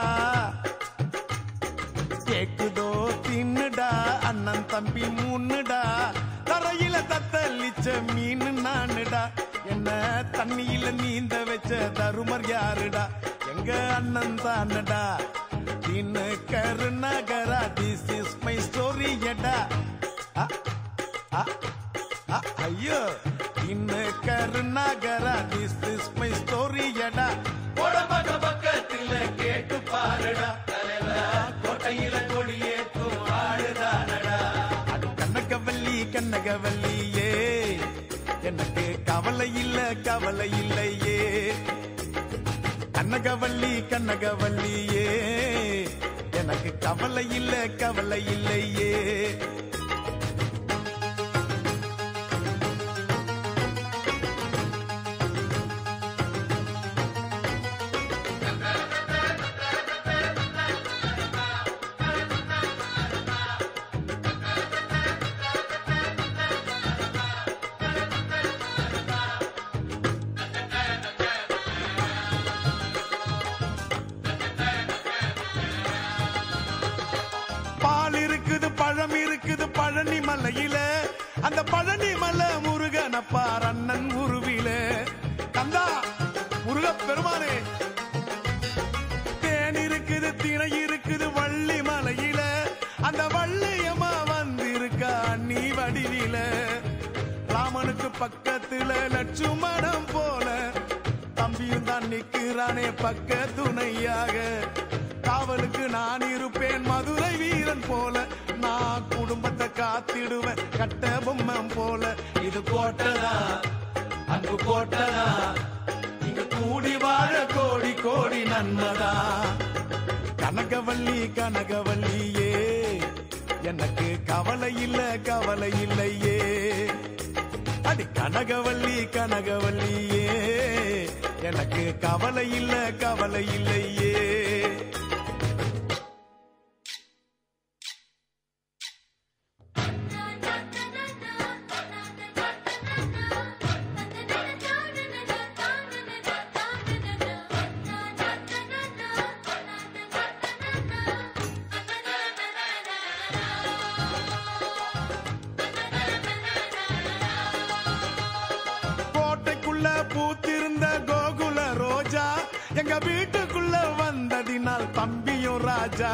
கேக்குதோ தின்னுடா அண்ணன் தம்பி மூணுடா தரையில தத்தளிச்ச மீன் நானுடா என்ன தண்ணியில நீந்த வச்ச தருமர் யாருடா எங்க அண்ணன் தானடா தின்னு கருநகரா திஸ் இஸ் மை ஸ்டோரி எடா அ, அ, அ, ஐயோ இன்னு கருநகரா திஸ் இஸ் மை ஸ்டோரி எடா போட பக்க பக்கத்துல கேட்டு பாருடா தலைவா கோட்டையில கொடியேற்றும் ஆடுதானடா அது கண்ணகவல்லி கண்ணகவல்லியே எனக்கு கவலை இல்ல கவலை இல்லையே கண்ணகவல்லி கண்ணகவல்லியே எனக்கு கவலை இல்ல கவலை இல்லையே அந்த பழனி மலை முருகனப்பார் அண்ணன் உருவில கந்தா முருக பெருமானே தேன் இருக்குது திணை இருக்குது வள்ளி மலையில அந்த வள்ளியம்மா வந்திருக்கா நீ வடிவில ராமனுக்கு பக்கத்துல லட்சுமணம் போல தம்பியும் தான் நிக்கிறானே பக்க துணையாக காவலுக்கு நான் இருப்பேன் மதுரை வீரன் போல நான் குடும்பத்தை காத்திடுவேன் கட்ட பொம்மம் போல இது கோட்டதா அன்பு கோட்டதா இங்க கூடி வாழ கோடி கோடி நன்மதா கனகவல்லி கனகவல்லியே எனக்கு கவலை இல்ல கவலை இல்லையே அடி கனகவல்லி கனகவல்லியே எனக்கு கவலை இல்ல கவலை இல்லையே கோட்டைக்குள்ள பூத்திருந்த கோகுல ரோஜா எங்க வீட்டுக்குள்ள வந்ததினால் தம்பியும் ராஜா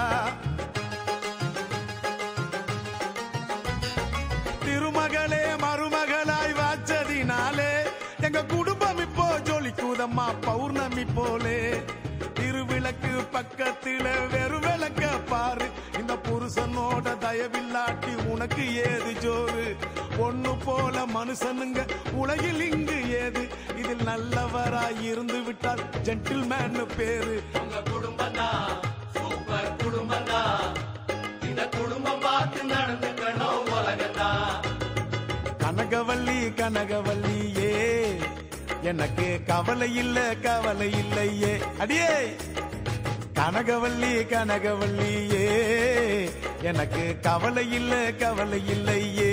திருமகளே மருமகளாய் வாச்சதினாலே எங்க குடும்பம் இப்போ ஜொலிக்குதம்மா பௌர்ணமி போலே திருவிளக்கு பக்கத்துல வெறு விளக்க பாரு இந்த புருஷனோட தயவில்லாட்டி உனக்கு ஏது ஜோறு ஒண்ணு போல மனுஷனுங்க உலகில் இங்கு ஏது இதில் நல்லவராய் இருந்து விட்டால் ஜென்டில்மேன் பேரு உங்க குடும்பம் தான் சூப்பர் குடும்பம் தான் இந்த குடும்பம் பார்த்து நடந்துக்கணும் உலகத்தான் கனகவல்லி கனகவல்லியே எனக்கு கவலை இல்ல கவலை இல்லையே அடியே கனகவல்லி கனகவல்லியே எனக்கு கவலை இல்ல கவலை இல்லையே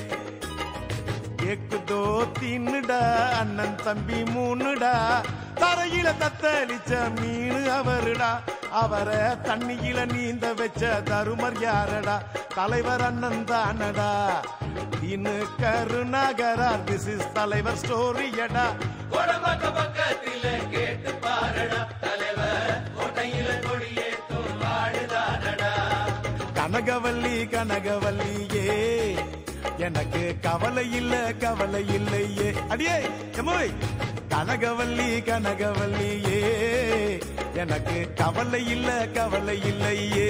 எக்குதோ தின்னுடா அண்ணன் தம்பி மூணுடா தரையில தத்தளிச்ச மீனு அவருடா அவரை தண்ணியில நீந்த வச்ச தருமர் யாரடா தலைவர் அண்ணன் தானடா இன்னு கருணாகரா திஸ் இஸ் தலைவர் ஸ்டோரியடா உடம்பக்க பக்கத்தில கேட்டு பாருடா தலைவர் கோட்டையில கொடியேற்றும் வாடுதானடா கனகவல்லி கனகவல்லியே எனக்கு கவலை இல்ல கவலை இல்லையே அடியே எம்மோய் கனகவல்லி கனகவல்லியே எனக்கு கவலை இல்ல கவலை இல்லையே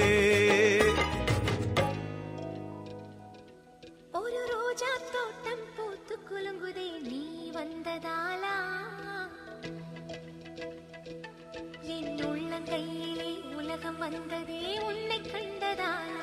ஒரு ரோஜா தோட்டம் பூத்து குலுங்குதே நீ வந்ததாலா என் உள்ளங்கையிலே உலகம் வந்ததே உன்னை கண்டதாலா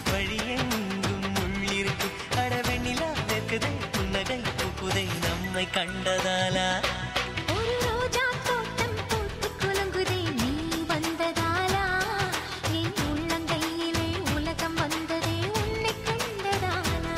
வழியெங்கும் உள்ளிருக்கு அடவெண்ணிலா வெக்குதே புன்னகை பூக்குதை நம்மை கண்டதாலா ஒரு ரோஜா தோட்டம் பூத்து குலுங்குதே நீ வந்ததாலா என் உள்ளங்கையிலே உலகம் வந்ததே உன்னை கண்டதாலா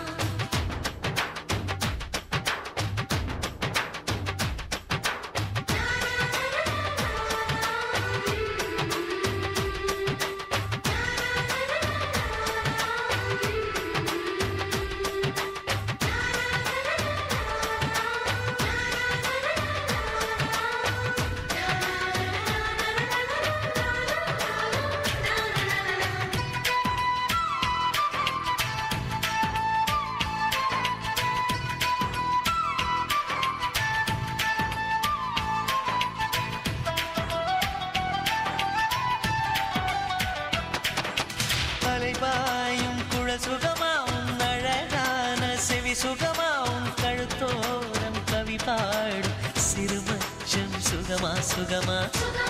அலைபாயும் குழல் சுகமாவும் அழகான செவி சுகமாவும் கழுத்தோரம் கவி பாடும் சிறுமச்சம் சுகமா சுகமா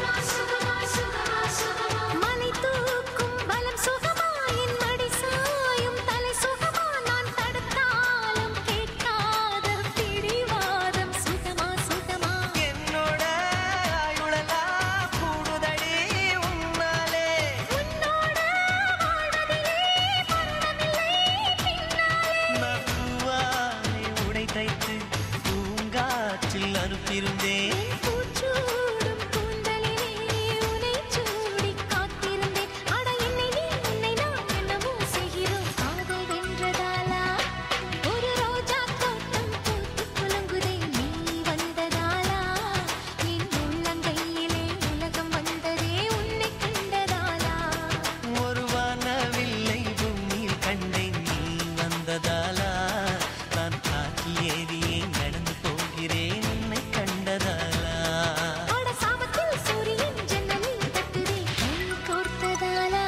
மலை தூக்கும் பலம் சுகமா என் மடி சாயும் தலை சுகமா நான் தடுத்தாலும் கேட்காத பிடிவாதம் சுகமா சுகமா என்னோட ஆயுளெல்லாம் கூடுதடி உன்னாலே உன்னோட வாழ்வதிலே மரணமில்லை பின்னாலே நகுவானை உடை தைத்து பூங்காற்றில் அனுப்பியிருந்தேன் என் பூச்சூடும் கூந்தலிலே உனை சூடி காத்திருந்தேன் அட என்னை நீ உன்னை நான் என்னமோ செய்கிறோம் காதல் வென்றதாலா ஒரு ரோஜா தோட்டம் பூத்து குலுங்குதே நீ வந்ததாலா என் உள்ளங்கையிலே உலகம் வந்ததே உன்னை கண்டதாலா ஒரு வானவில்லை பூமியில் கண்டேன் நீ வந்ததாலா நான் காற்றில் ஏறியே நடந்து போகிறேன் உன்னை கண்டதாலா அட சாமத்தில் சூரியன் ஜன்னலில் தட்டுதே கை கோர்த்ததாலா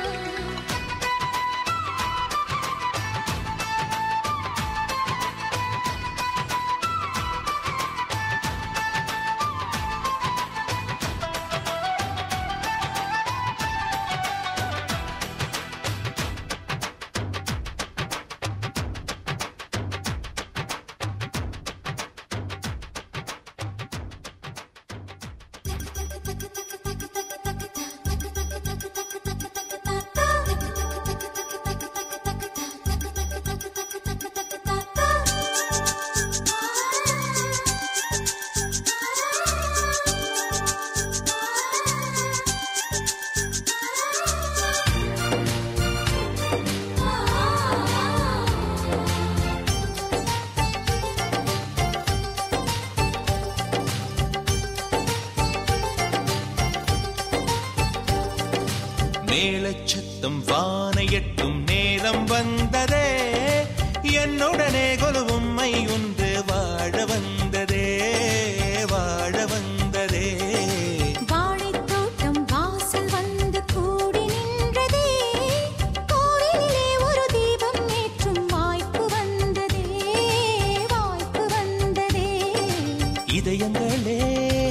மேளச்சத்தம் வானை எட்டும் நேரம் வந்ததே என்னுடனே கொலுவும்மை ஒன்று வாழ வந்ததே வாழ வந்ததே வாழைத் தோட்டம் வாசல் வந்து கூடி நின்றதே கோவிலிலே ஒரு தீபம் ஏற்றும் வாய்ப்பு வந்ததே வாய்ப்பு வந்ததே இதயங்களே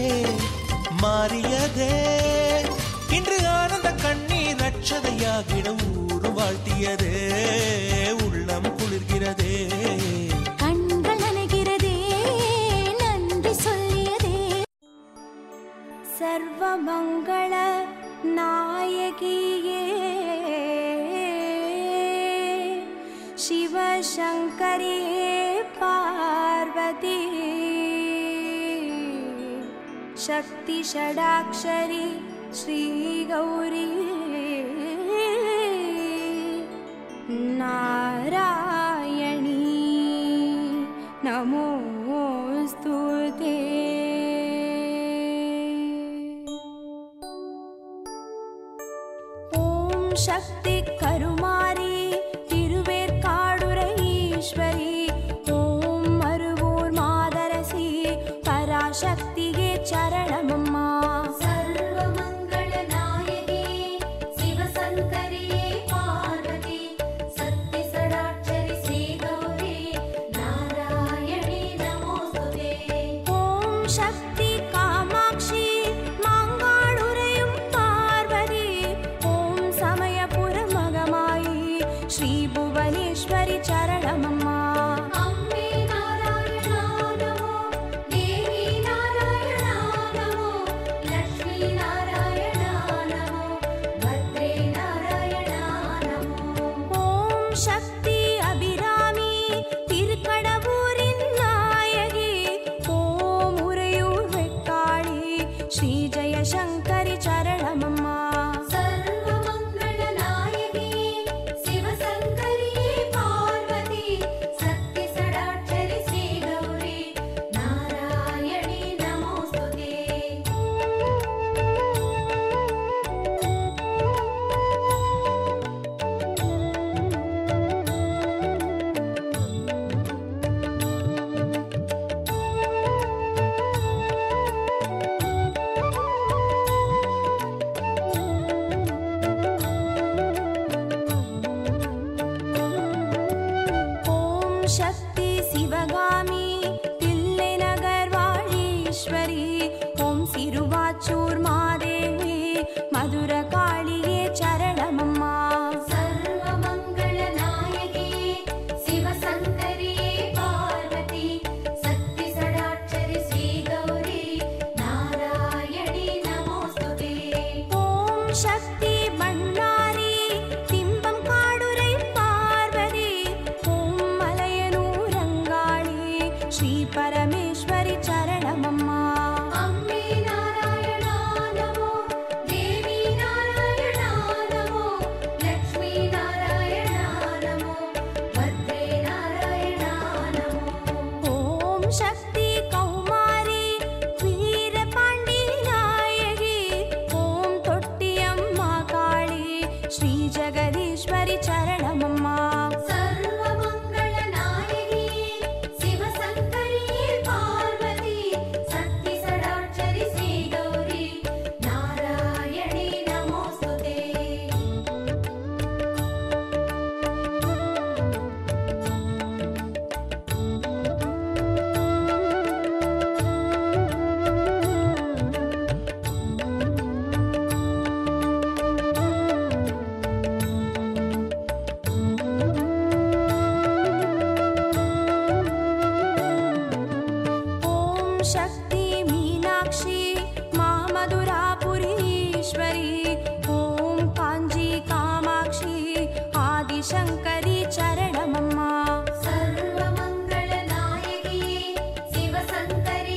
மாறியதே இன்று ஆனந்த கண்ணீர் அச்சதையாகிட ஊரு வாழ்த்தியதே உள்ளம் குளிர்கிறதே கண்கள் நனைகிறதே நன்றி சொல்லியதே சர்வமங்கள நாயகியே சிவசங்கரியே பார்வதி शक्ति षडाक्षरी श्रीगौरी नारायणी नमोऽस्तु ते ॐ शक्ति करुमारी तिरुवेर्काडुरै ईश्वरी ॐ मरुवूर् मादरसी पराशक्तिगे चरणमम्मा सर्वमङ्गलनायके शिवशङ्करिये पार्वती सत्यसडाक्षरि श्रीगौरी नारायणी नमः శ్రీ భువనేశ్వరి చరణమమ్మా அம்மே நாராயணா நமோ தேவி நாராயணா நமோ லக்ஷ்மி நாராயணா நமோ பத்ரே நாராயணா நமோ ஓம் சக்தி அபிராமி திருக்கடவூரின் நாயகி ஓம் உறையூர் வெக்காளி ஸ்ரீ ஜெயசங்கரி சரணமம்மா சர்வமங்கள நாயகி சிவசங்கரியே பார்வதி சக்தி சடாட்சரி ஸ்ரீ கௌரி நாராயணி நமோஸ்துதே ஓம் சக்தி சிவகாமி தில்லை நகர் வாழீஸ்வரி ஓம் சிறுவாச்சூர் மாதேவி மதுர காளியே சரணமம்மா சர்வமங்கள நாயகி சிவசங்கரியே பார்வதி சக்தி சடாட்சரி ஸ்ரீ கௌரி நாராயணி நமோஸ்துதே ஓம் சக்தி பண்ணாரி திம்பம் காடுரை பார்வதி ஓம் மலையனூர் அங்காளி ஸ்ரீ பரமேஸ்வரி சரணமம்மா அம்மே நாராயணா நமோ தேவி நாராயணா நமோ லக்ஷ்மி நாராயணா நமோ பத்ரே நாராயணா நமோ ஓம் சக்தி கௌமாரி வீரபாண்டி நாயகி ஓம் தொட்டியம்மா காளி ஸ்ரீ ஜெகதீஸ்வரி சரணமம்மா சர்வமங்கள நாயகி சிவசங்கரியே பார்வதி சக்தி சடாட்சரி ஸ்ரீ கௌரி நாராயணி நமோஸ்துதே ஓம் சக்தி மீனாட்சி மாமதுராபுரீஸ்வரி ஓம் காஞ்சி காமாட்சி ஆதிசங்கரி சரணமம்மா சர்வமங்கள நாயகி சிவசங்கரி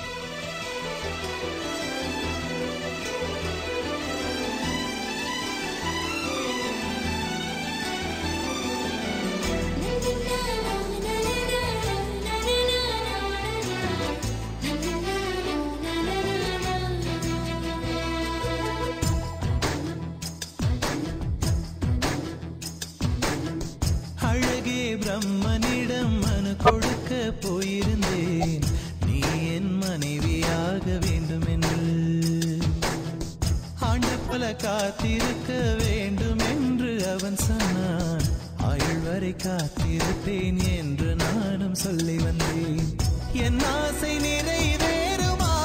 அழகே பிரம்மனிடம் மனு கொடுக்க போயிருந்தேன் நீ என் மனைவியாக வேண்டும் என்று ஆண்டு பல காத்திருக்க வேண்டும் என்று அவன் சொன்னான் ஆயுள் வரை காத்திருப்பேன் என்று நானும் சொல்லி வந்தேன் என் ஆசை நிறைவேறுமா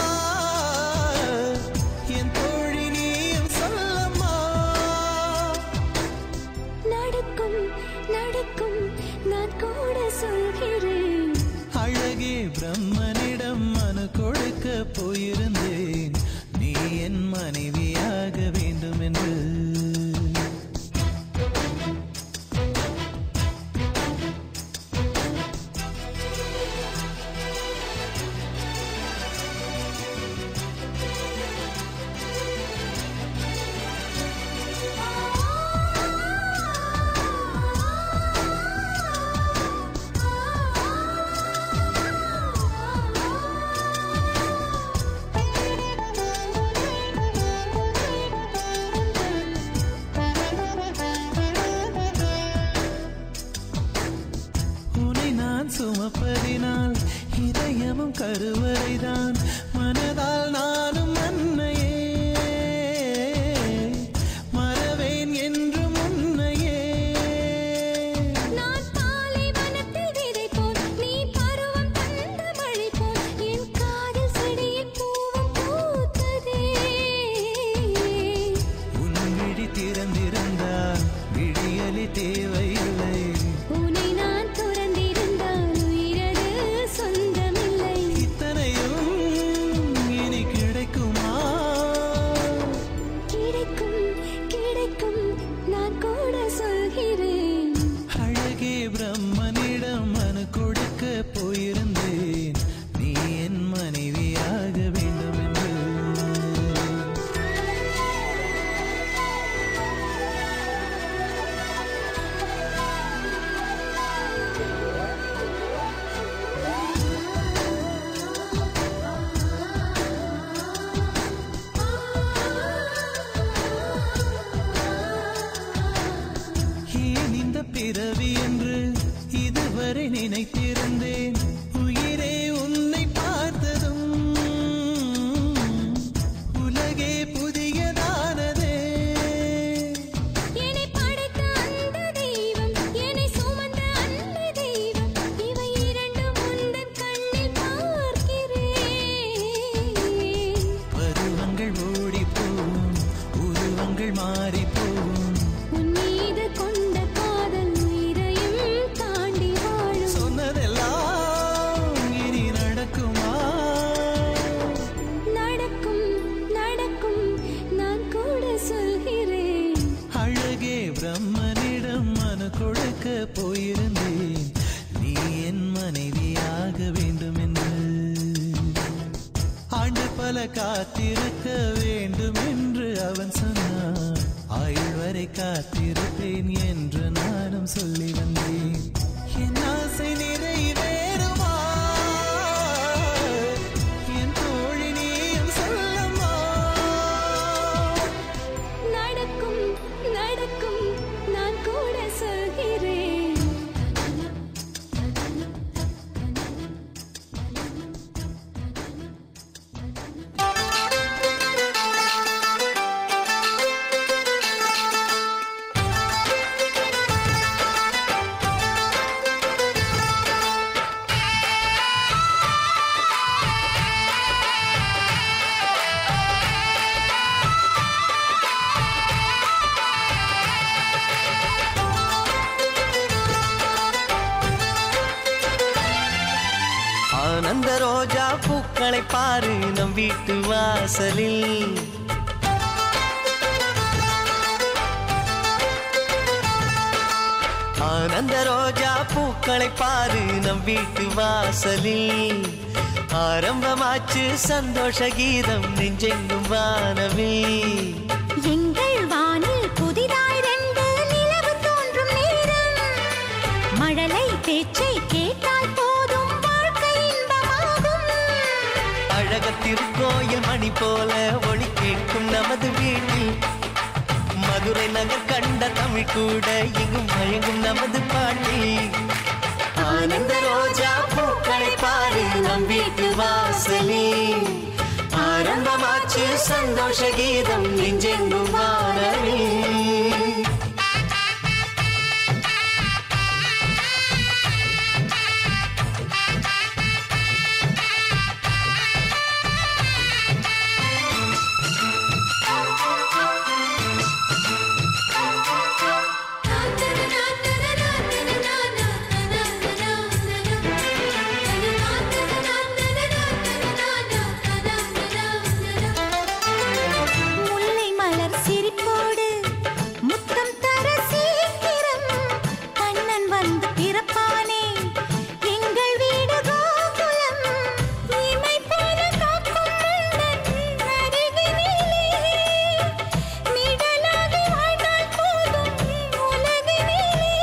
என் தோழி நீயும் சொல்லம்மா நடக்கும் நடக்கும் நான் கூட சொல்கிறேன் அழகே பிரம்மனிடம் மனு கொடுக்க போயிருந்தேன் நீ என் மனைவியாக வேண்டும் என்று சர்வமங்கள தேவையில்லை உன்னை நான் துறந்திருந்தால் உயிரது சொந்தமில்லை இத்தனையும் இனி கிடைக்குமா கிடைக்கும் கிடைக்கும் நான் கூட சொல்கிறேன் அழகே பிரம்மனிடம் மனு கொடுக்க போயிருந்தேன் நீ என் மனைவியாக வேண்டும் என்று ஏன் இந்த பிறவி என்று இதுவரை நினைத்திருந்தேன் உயிரே உன்னை பார்த்ததும் உலகே புதியதானதே என்னை படைத்த அந்த தெய்வம் என்னை சுமந்த அந்த தெய்வம் இவை இரண்டும் உந்தன் கண்ணில் பார்க்கிறேன் பருவங்கள் ஓடி போகும் உருவங்கள் மாறி போகும் உன் மீது கொண்ட காதல் உயிரையும் தாண்டி வாழும் சொன்னதெல்லாம் இனி நடக்குமா நடக்கும் நடக்கும் நான் கூட சொல்கிறேன் அழகே பிரம்மனிடம் மனு கொடுக்க போயிருந்தேன் நீ என் மனைவியாக வேண்டும் என்று ஆண்டு பல காத்திருக்க வேண்டும் என்று அவன் சொன்னான் ஆயுள் வரை காத்திருப்பேன் என்று நானும் சொல்லி வந்தேன் என் ஆசை நிறைவேறுமா என் தோழி நீயும் சொல்லம்மா நடக்கும் நடக்கும் நான் கூட சொல்கிறேன் ஆனந்த ரோஜா பூக்களை பாரு நம் வீட்டு வாசலில் ஆனந்த ரோஜா பூக்களை பாரு நம் வீட்டு வாசலில் ஆரம்பமாச்சு சந்தோஷ கீதம் நெஞ்செங்கும் வானவில் எங்கள் வானில் புதிதாய் ரெண்டு நிலவு தோன்றும் நேரம் மழலை பேச்சை கேட்டால் போதும் வாழ்க்கை இன்பமாகும் அழக திருக்கோயில் மணி போல ஒளி கேட்கும் நமது வீட்டில் மதுரை நகர் கண்ட தமிழ் கூட எங்கும் மயங்கும் நமது பாட்டி ஆனந்த ரோஜா பூக்களை பாரு நம் வீட்டு வாசலில் ஆரம்பமாச்சு சந்தோஷ கீதம் நெஞ்செங்கும் வானவில் முல்லை மலர் சிரிப்போடு முத்தம் தர சீக்கிரம் கண்ணன் வந்து பிறப்பானே எங்கள் வீடு கோகுலம் இமை போல காக்கும் மன்னன் அருகினிலே நிழலாகி வாழ்ந்தால் போதும் உலகினிலே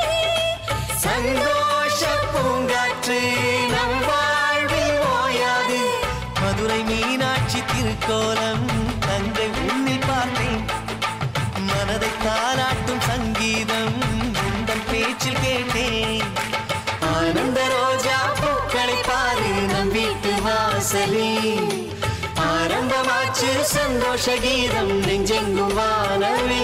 சந்தோஷ பூங்காற்று நம் வாழ்வில் ஓயாது மதுரை மீனாட்சி திருக்கோலம் தங்கை உன்னில் பார்த்தேன் மனதை தாராட்டும் சங்கீதம் உந்தன் பேச்சில் கேட்டேன் ஆனந்த ரோஜா பூக்களை பாரு நம் வீட்டு வாசலில் ஆரம்பமாச்சு சந்தோஷ கீதம் நெஞ்செங்கும் வானவில்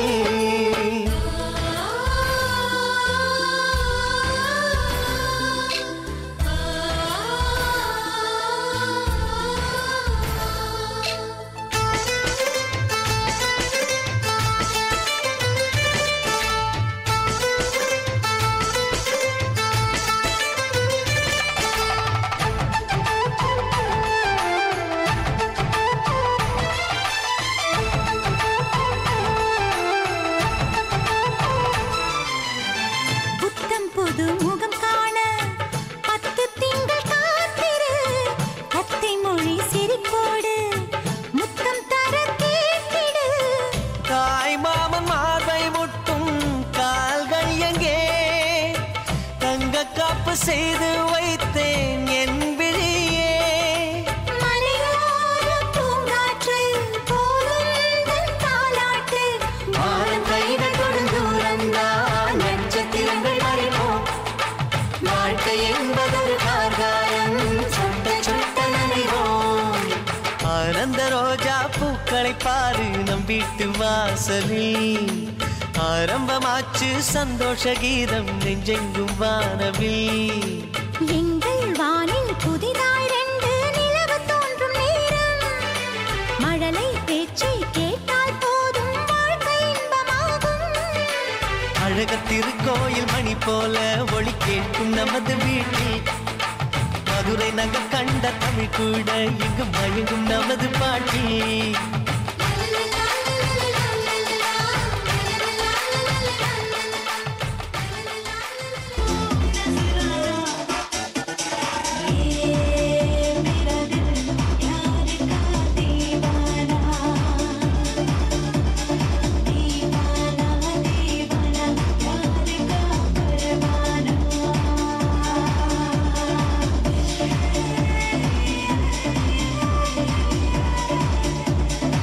ஆ அன்பு செய்து வைத்தேன் என் விழியே மலையோர பூங்காற்று போலும் தாலாட்டு வானம் கைகள் தொடும் தூரம்தான் நட்சத்திரங்கள் மறைப்போம் வாழ்க்கை என்பதொரு கார்காயம் சொட்ட சொட்ட நனைவோம் ஆனந்த ரோஜா பூக்களை பாரு நம் வீட்டு வாசலில் ஆரம்பமாச்சு சந்தோஷ கீதம் நெஞ்செங்கும் வானவில் எங்கள் வானில் புதிதாய் ரெண்டு நிலவு தோன்றும் நேரம் மழலை பேச்சை கேட்டால் போதும் வாழ்க்கை இன்பமாகும் அழக திருக்கோயில் மணி போல ஒளி கேட்கும் நமது வீட்டில் மதுரை நகர் கண்ட தமிழ் கூட இங்கு மயங்கும் நமது பாட்டில் ஆ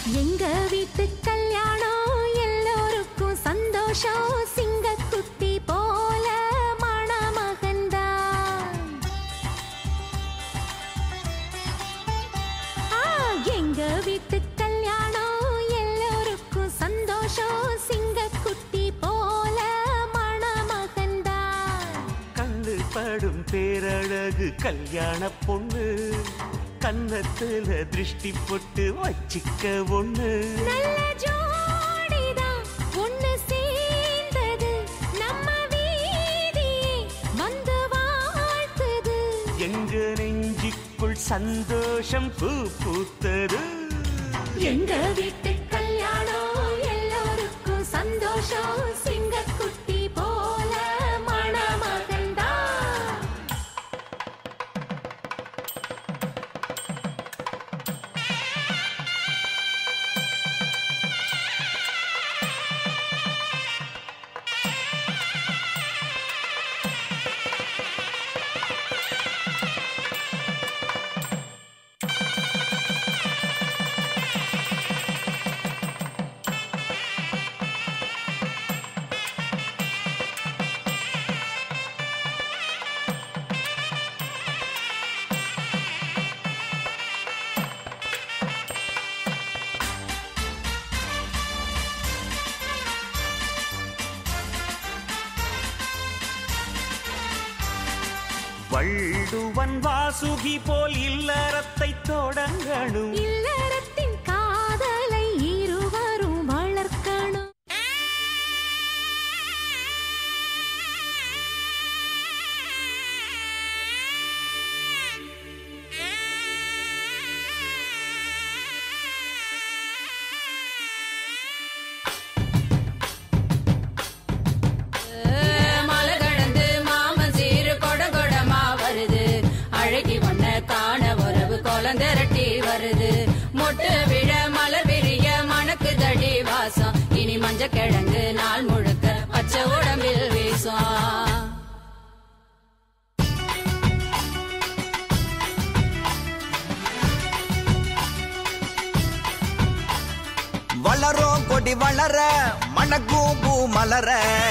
எங்க வீட்டு கல்யாணம் எல்லோருக்கும் சந்தோஷம் சிங்கக்குட்டி போல மணமகன்தான் ஆ, எங்க வீட்டு கல்யாணம் எல்லோருக்கும் சந்தோஷம் சிங்கக்குட்டி போல மணமகன்தான் கண்ணு படும் பேரழகு கல்யாண பொண்ணு கன்னத்துல திருஷ்டி போட்டு வச்சிக்க ஒண்ணு நல்ல ஜோடிதான் ஒண்ணு சேர்ந்தது நம்ம வீதியே வந்து வாழ்த்துது எங்க நெஞ்சுக்குள் சந்தோஷம் பூ பூத்தது எங்க வீட்டு கல்யாணம் எல்லோருக்கும் சந்தோஷம் சிங்கக்குட்டி போல மணமகன்தான் வள்ளுவன் வாசுகி போல் இல்லறத்தை தொடங்கணும் இல்லறத்தின் காதலை இருவரும் வளர்க்கணும் மலை கடந்து மாமன் சீரு கொட கொடமா வருது அழகி ஒன்ன காண உறவு கொலந்திரட்டி வருது மொட்டு விழ மலர் விரிய மணக்கு தடி வாசம் இனி மஞ்ச கிழங்கு நாள் முழுக்க பச்சை உடம்பில் வீசும் வளரும் கொடி வளர மணக்கும் பூ மலர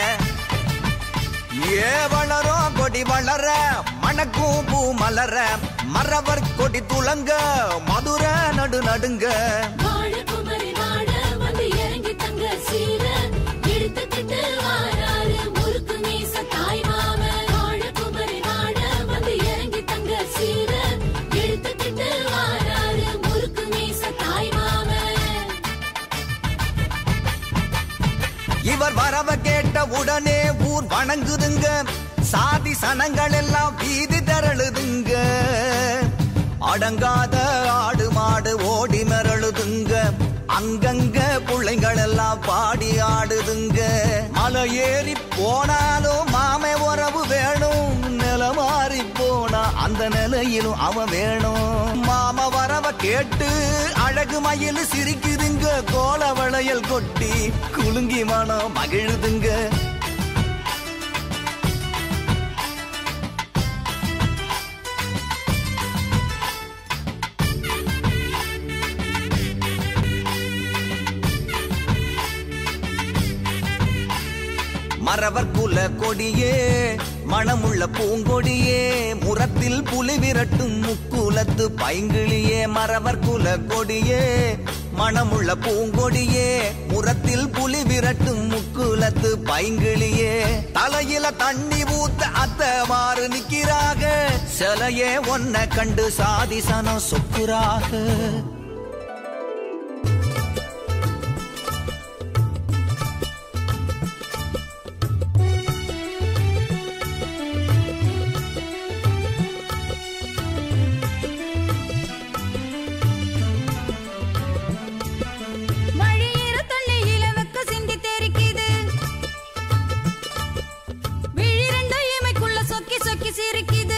ஏ வளரும் கொடி வளர மணக்கும் பூ மலர மரவர் கொடி துளங்க மதுர நடு நடுங்க வாழ குமரி வாழ வந்து இறங்கி தங்க சீர எடுத்துக்கிட்டு வாராரு முறுக்கு மீச தாய் மாம வாழ குமரி வாழ வந்து இறங்கி தங்க சீர எடுத்துக்கிட்டு வாராரு முறுக்கு மீச தாய் மாம இவர் வரவ கேட்ட உடனே ஊர் வணங்குதுங்க சாதி சனங்கள் எல்லாம் வீதி திரளுதுங்க அடங்காத ஆடு மாடு ஓடி மிரளுதுங்க அங்கங்க பிள்ளைங்கள் எல்லாம் பாடி ஆடுதுங்க மலை ஏறி போனாலும் மாமை உறவு வேணும் நில மாறி போனா அந்த நிலையிலும் அவன் வேணும் மாம வரவ கேட்டு அழகு மயில் சிரிக்குதுங்க கோல வளையல் கொட்டி குலுங்கி மனம் மகிழுதுங்க மறவர் குல கொடியே மணமுள்ள பூங்கொடியே முரத்தில் புலி விரட்டும் முக்குலத்து பைங்கிளியே மறவர் குல கொடியே மணமுள்ள பூங்கொடியே முரத்தில் புலி விரட்டும் முக்குலத்து பைங்கிளியே தலையில தண்ணி ஊத்த அத்த மாறு நிக்கிறாக சிலையே ஒன்ன கண்டு சாதிசனம் சொக்குறாக வழியிற தொல்லையில வெக்க சிந்தி தெரிக்குது விழிரண்ட இமைக்குள்ள சொக்கி சொக்கி சிரிக்குது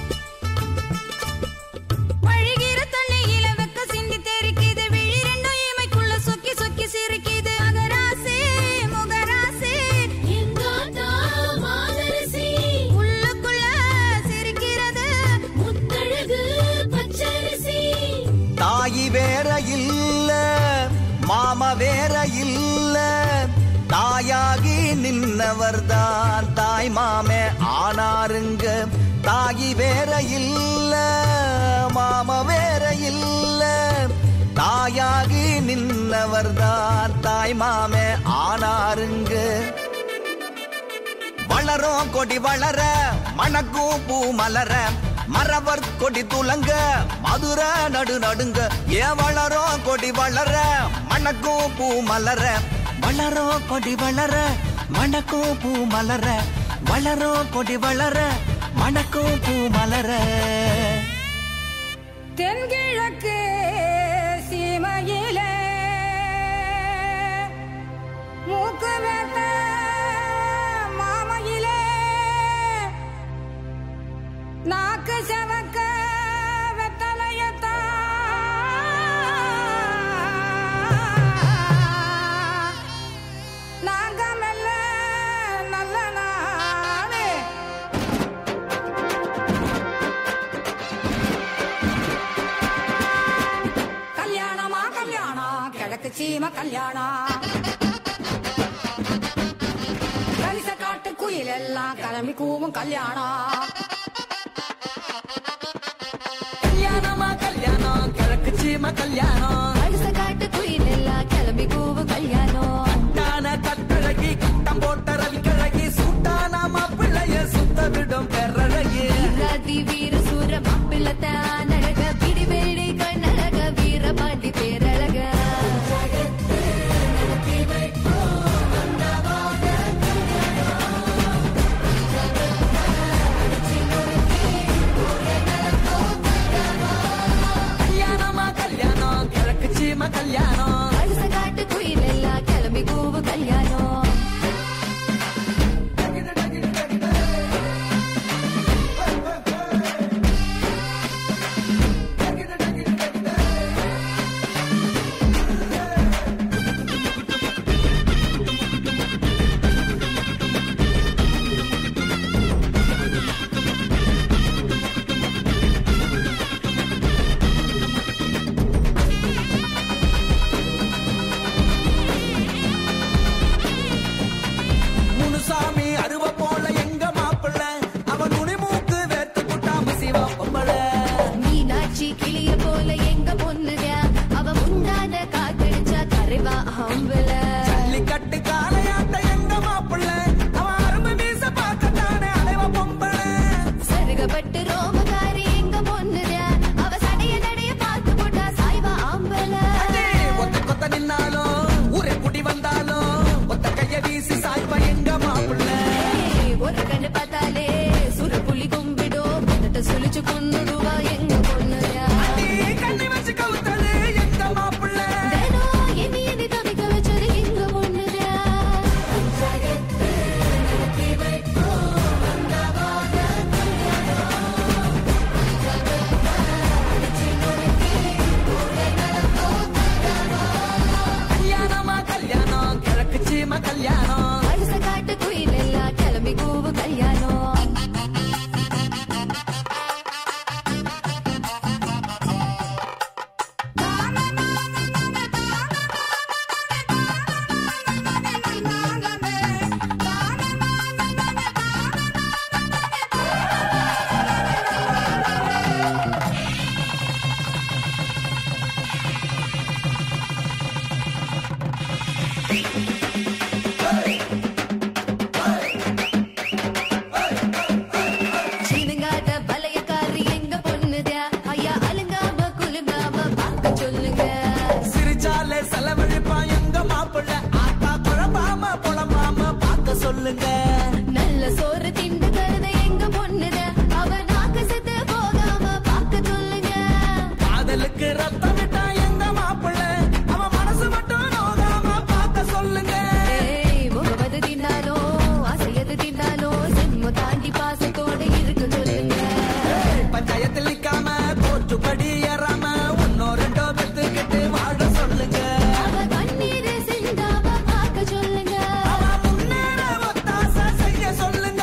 வழிகிற தொல்லையில வெக்க சிந்தி தெரிக்குது விழிரண்ட இமைக்குள்ள சொக்கி சொக்கி சிரிக்குது மகராசே முகராசே எங்காத்தா மாதரசி உள்ளுக்குள்ள சிரிக்கிறது முத்தழகு பச்சரிசி தாயி வேற இல்ல மாமா வேற இல்ல தாயாகி நின்னவர்தான் தாய் மாமே ஆனாருங்க தாயி வேற இல்ல மாமா வேற இல்ல தாயாகி நின்னவர்தான் தாய் மாமே ஆனாருங்க வளரும் கொடி வளர மணக்கும் பூ மலர மரவர் கொடி துலங்க மதுர நடு நடுங்க ஏ வளரும் கொடி வளர மணக்கும் பூ மலர வளரும் கொடி வளர மணக்கும் பூ மலர வளரும் கொடி வளர மணக்கும் பூ மலர தென்கிழக்கு சீமையிலே மூக்கு வேத்த மாமையிலே நாக்கு செவக்க வெத்தலையத்தா நாங்க மெல்ல நல்ல நாளே கல்யாணமா கல்யாணம் கிழக்கு சீம கல்யாணம் கரிச காட்டு குயில் எல்லாம் கிளம்பி கூவும் கல்யாணம் கல்யாணமா கல்யாணம் கிழக்கு சீம கல்யாணம் அடிச காட்டு குயில் எல்லாம் கிளம்பி கூவும் கல்யாணம் தான கட்டழகி கட்டம் போட்ட ரவி கழகி சூட்டான மாப்பிள்ளைய சுத்த விடும் பெறழகி ராதி வீர சூர மாப்பிள்ளத்தான் அழக பிடி வெள்ளி கண்ணழக வீர பாண்டி பேரழக கல்யாணமா கல்யாணம் கிழக்கு சீம கல்யாணம் அடிச காட்டு குயில் எல்லாம் கிளம்பி கூவும் கல்யாணம் முனுசாமி அருவ போல எங்க மாப்பிள்ள அவன் நுனி மூக்கு வேர்த்து குட்டாம சிவா பொம்பள மீனாட்சி கிளிய போல எங்க பொண்ணுக அவ முந்தான காத்தடிச்சா கரைவா ஆம்பல ஜல்லிக்கட்டு காளையாட்ட எங்க மாப்பிள்ள அவன் அருமை மீச பார்க்கத்தானே அலைவ பொம்பள சருகப்பட்டு ரோமகாரி எங்க பொண்ணுக அவ சடைய நடைய பார்த்து போட்டா சாய்வா ஆம்பல ஒத்த கொத்த நின்னாலும் ஊரே குடி வந்தாலும் ஒத்த கைய வீசி சாய்ப்பா எங்க மாப்பிள்ள ஏய், ஒரு கண்ணு பார்த்தாலே சுர புலி கும்பிடும் பதட்ட சுழிச்சு கொன்னுடுவா எங்க பொண்ணுக கண்ணி வச்சு கவுத்தது எங்க மாப்பிள்ள தினம் எண்ணி எண்ணி தவிக்க வச்சது எங்க பொண்ணுக கல்யாணமா கல்யாணம் கிழக்கு சீம கல்யாணம் அடிச காட்டு குயில் எல்லாம் கிளம்பி கூவு கல்யாணம் சீனுங்காத பலையக்காரி எங்க பொண்ணுதா ஐயா அலுங்காம குலுங்காம பார்க்க சொல்லுங்க சிரிச்சாலே செலவழிப்பா எங்க மாப்பிள்ள ஆத்தா குழம்பாம புலம்பாம பார்க்க சொல்லுங்க நல்ல சோறு திண்டு கருத எங்க பொண்ணுத அவ நாக்கு செத்து போகாம பார்க்க சொல்லுங்க காதலுக்கு ரத்தம் விட்டா எங்க மாப்பிள்ள அவன் மனசு மட்டும் நோகாம பார்க்க சொல்லுங்க ஏய் முகமது தின்னாலோ அசையது தின்னாலோ செம்மு தாண்டி பாசத்தோட இருக்க சொல்லுங்க பஞ்சாயத்தில் நிக்காம தோற்றுப்படி ஏறாம ஒன்னோ ரெண்டோ பெத்துக்கிட்டு வாழ சொல்லுங்க அவ கண்ணீர் சிந்தாம பார்க்க சொல்லுங்க முன்னேற ஒத்தாசை செய்ய சொல்லுங்க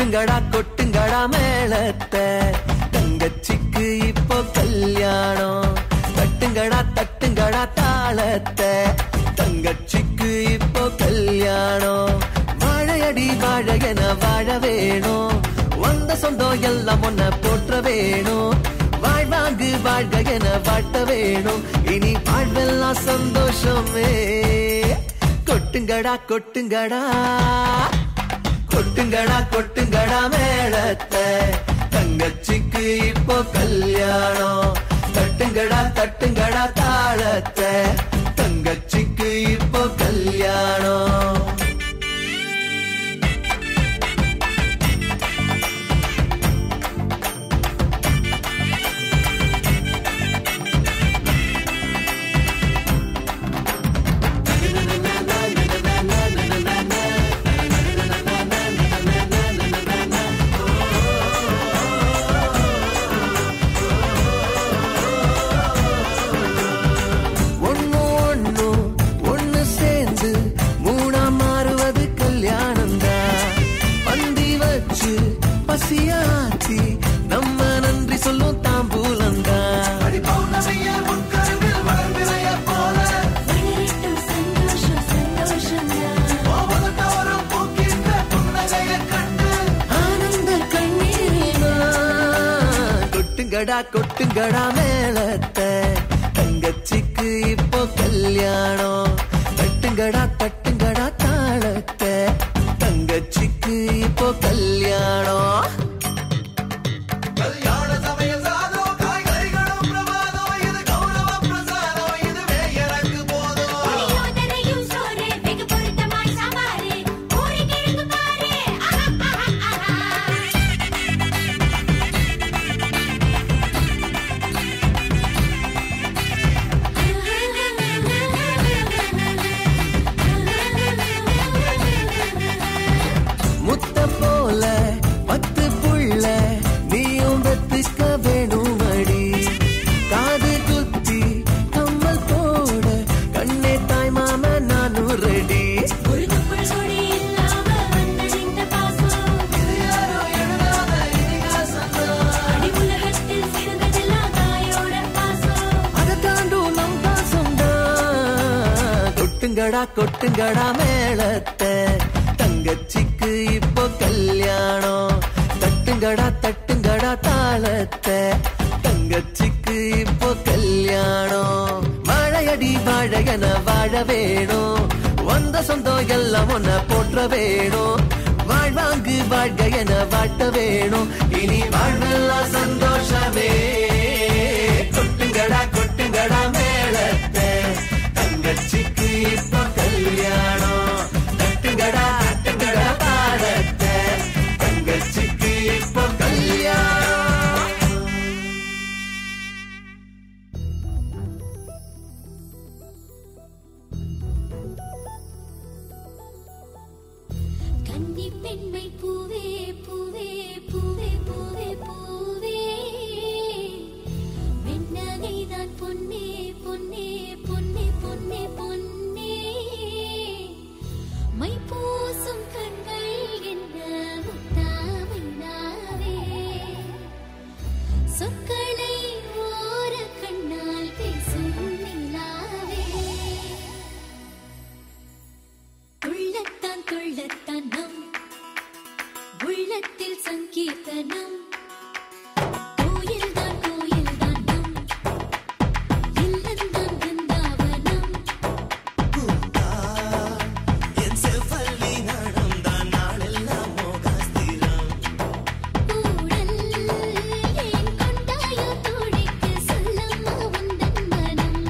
கொட்டுங்கடா கொட்டுங்கடா மேளத்தை தங்கச்சிக்கு இப்போ கல்யாணம் தட்டுங்கடா தட்டுங்கடா தாளத்தை தங்கச்சிக்கு இப்போ கல்யாணம் வாழையடி வாழ என வாழ வேணும் வந்த சொந்தம் எல்லாம் ஒன்ன போற்ற வேணும் வாழ்வாங்கு வாழ்க என வாழ்த்த வேணும் இனி வாழ்வெல்லாம் சந்தோஷமே கொட்டுங்கடா கொட்டுங்கடா கொட்டுங்கடா கொட்டுங்கடா மேளத்தை தங்கச்சிக்கு இப்போ கல்யாணம் தட்டுங்கடா தட்டுங்கடா தாளத்தை தங்கச்சிக்கு இப்போ கல்யாணம் ஒண்ணு ஒண்ணு ஒண்ணு சேர்ந்து மூணா மாறுவது கல்யாணம் தான் பந்தி வச்சு பசியாச்சி நம்ம நன்றி சொல்லும் தாம்பூலம் தான் ஆனந்த கண்ணீரினா கொட்டுங்கடா கொட்டுங்கடா மேளத்தை தங்கச்சிக்கு இப்போ கல்யாணம் தட்டுங்கடா தட்டுங்கடா தாளத்தை தங்கச்சிக்கு இப்போ கல்யாணம் கல்யாண சமையல் சாதம் காய்கறிகளும் பிரமாதம் இது கௌரவ பிரசாதம் இதுவே எனக்கு போதும் புளியோதரையும் சோறு வெகு பொருத்தமாய் சாம்பாரு பூரிக்கிழங்கு பாரு ஆஹா, ஆஹா, ஆஹா. முத்த போல பத்து புள்ள நீயும் வெத்துக்க வேணும் அடி காது குத்தி கம்மல் போட கண்ணே தாய் மாம நானும் ரெடி ஒரு துப்புள் கொடி இல்லாம வந்த இந்த பாசம் அடி உலகத்தில் சிறந்ததெல்லாம் தாயோட பாசம் அதை தாண்டும் நம் பாசம்தான் கொட்டுங்கடா கொட்டுங்கடா மேளத்தை தங்கச்சிக்கு இப்போ கல்யாணம் தட்டுங்கடா தட்டுங்கடா தாளத்தை தங்கச்சிக்கு இப்போ கல்யாணம் வாழையடி வாழகன வாழ வேணும் வந்த சொந்தம் எல்லாம் ஒன்ன போற்ற வேணும் வாழ்வாங்கு வாழ்க என வாட்ட வேணும் இனி வாழ்வெல்லாம் சந்தோஷமே கொட்டுங்கடா கொட்டுங்கடா மேளத்தை தங்கச்சிக்கு இப்போ கல்யாணம் தட்டுங்கடா தட்டுங்கடா தாளத்தை தங்கச்சிக்கு இப்போ கல்யாணம் கன்னி பெண்மை பூவே பூவே பூவே பூவே பூவே வெண்ணகைதான் பொன்னே பொன்னே பொன்னே பொன்னே பொன்னே மை பூசும் கண்கள் என்ன முத்தாமை நாவே சொற்களை ஓர கண்ணால் பேசும் நிலாவே உள்ளத்தான் துள்ளத்தான் நம் உள்ளத்தில் சங்கீர்த்தனம் கோயில்தான் கோயில்தான் நம் இல்லந்தான் பிருந்தாவனம் என் செவ்வல்லி நடந்தான் நாளெல்லாம் மோகாஸ்திரம் ஊடல் ஏன் கொண்டாயோ தோழிக்கு சொல்லம்மா உந்தன் மனம்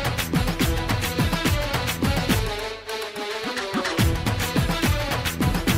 ஆ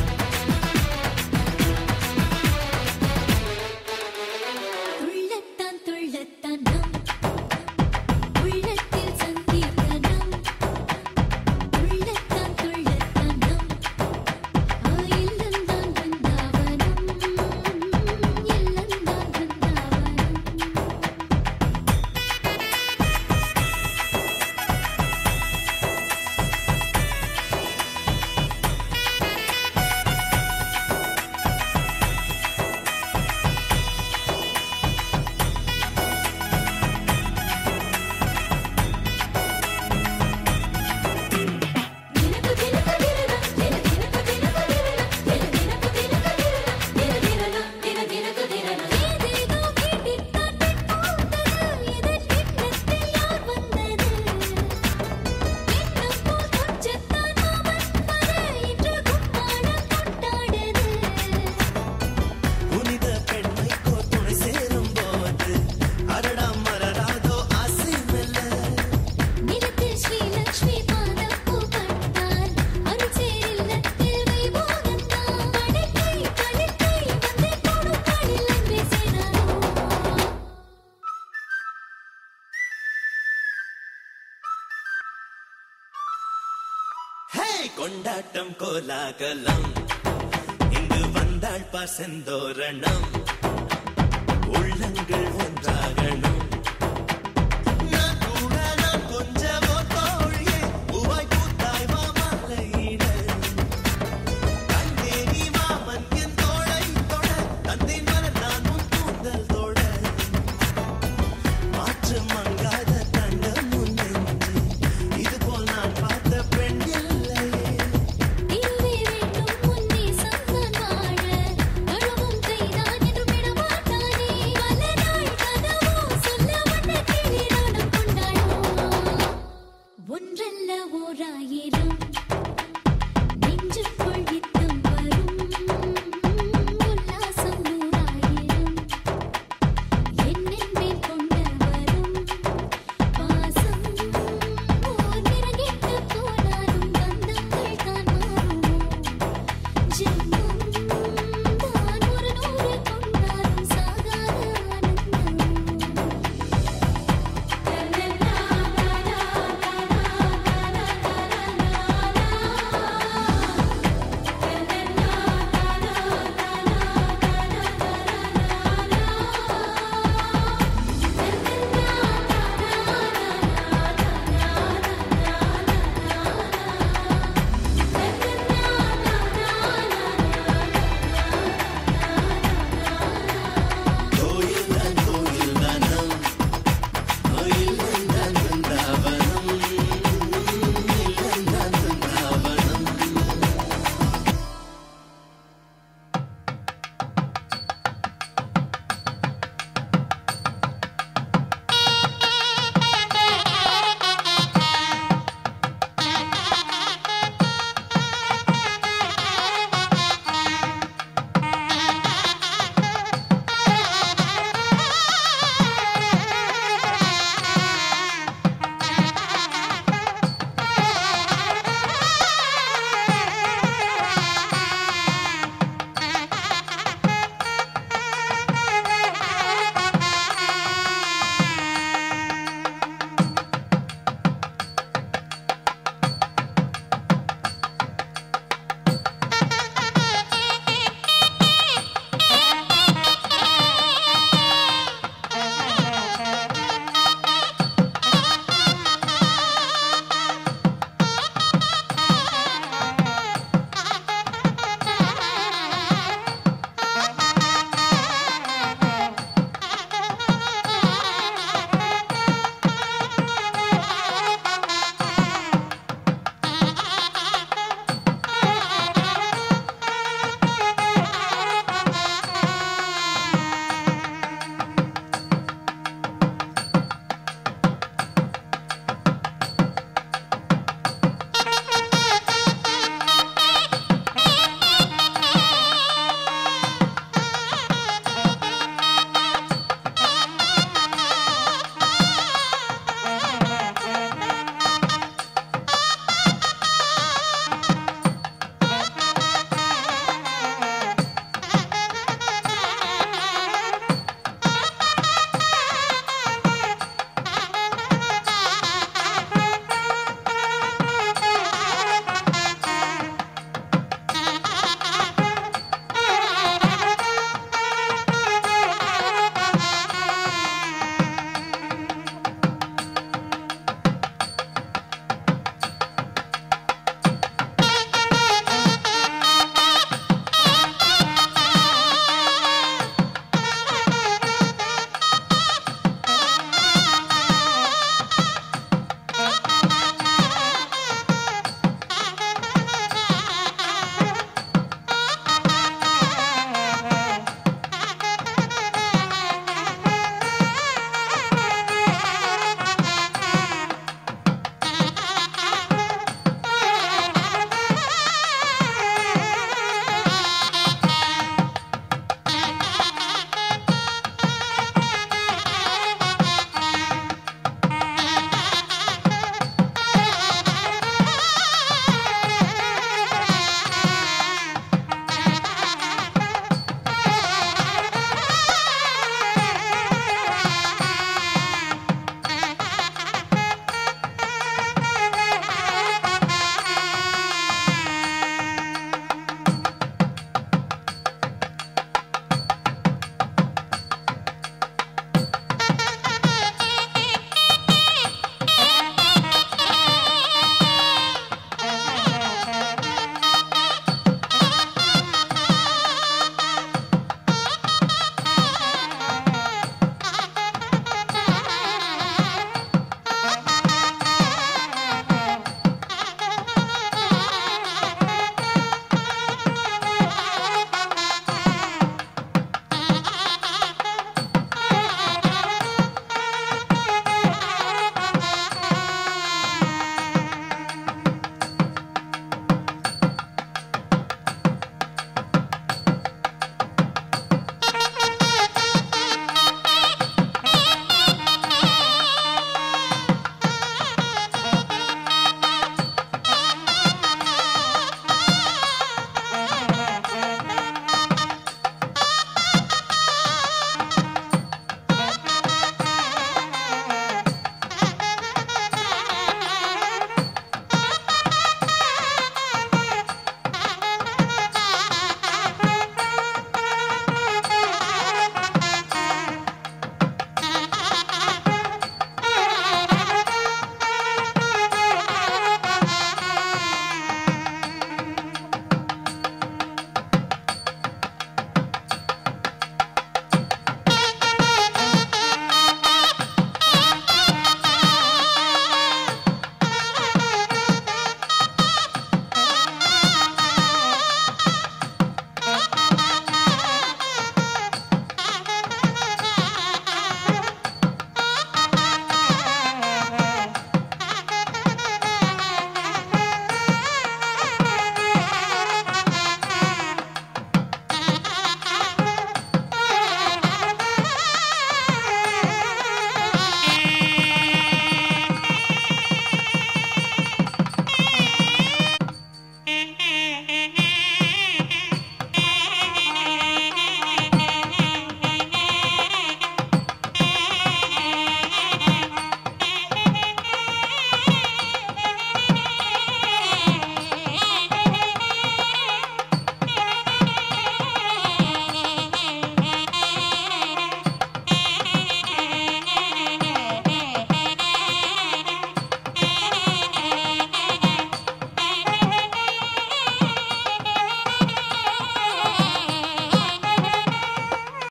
கொண்டாட்டம் கோலாகலம் இங்கு வந்தாள் பாசந்தோரணம் உள்ளங்கள் ஒன்றாகணும்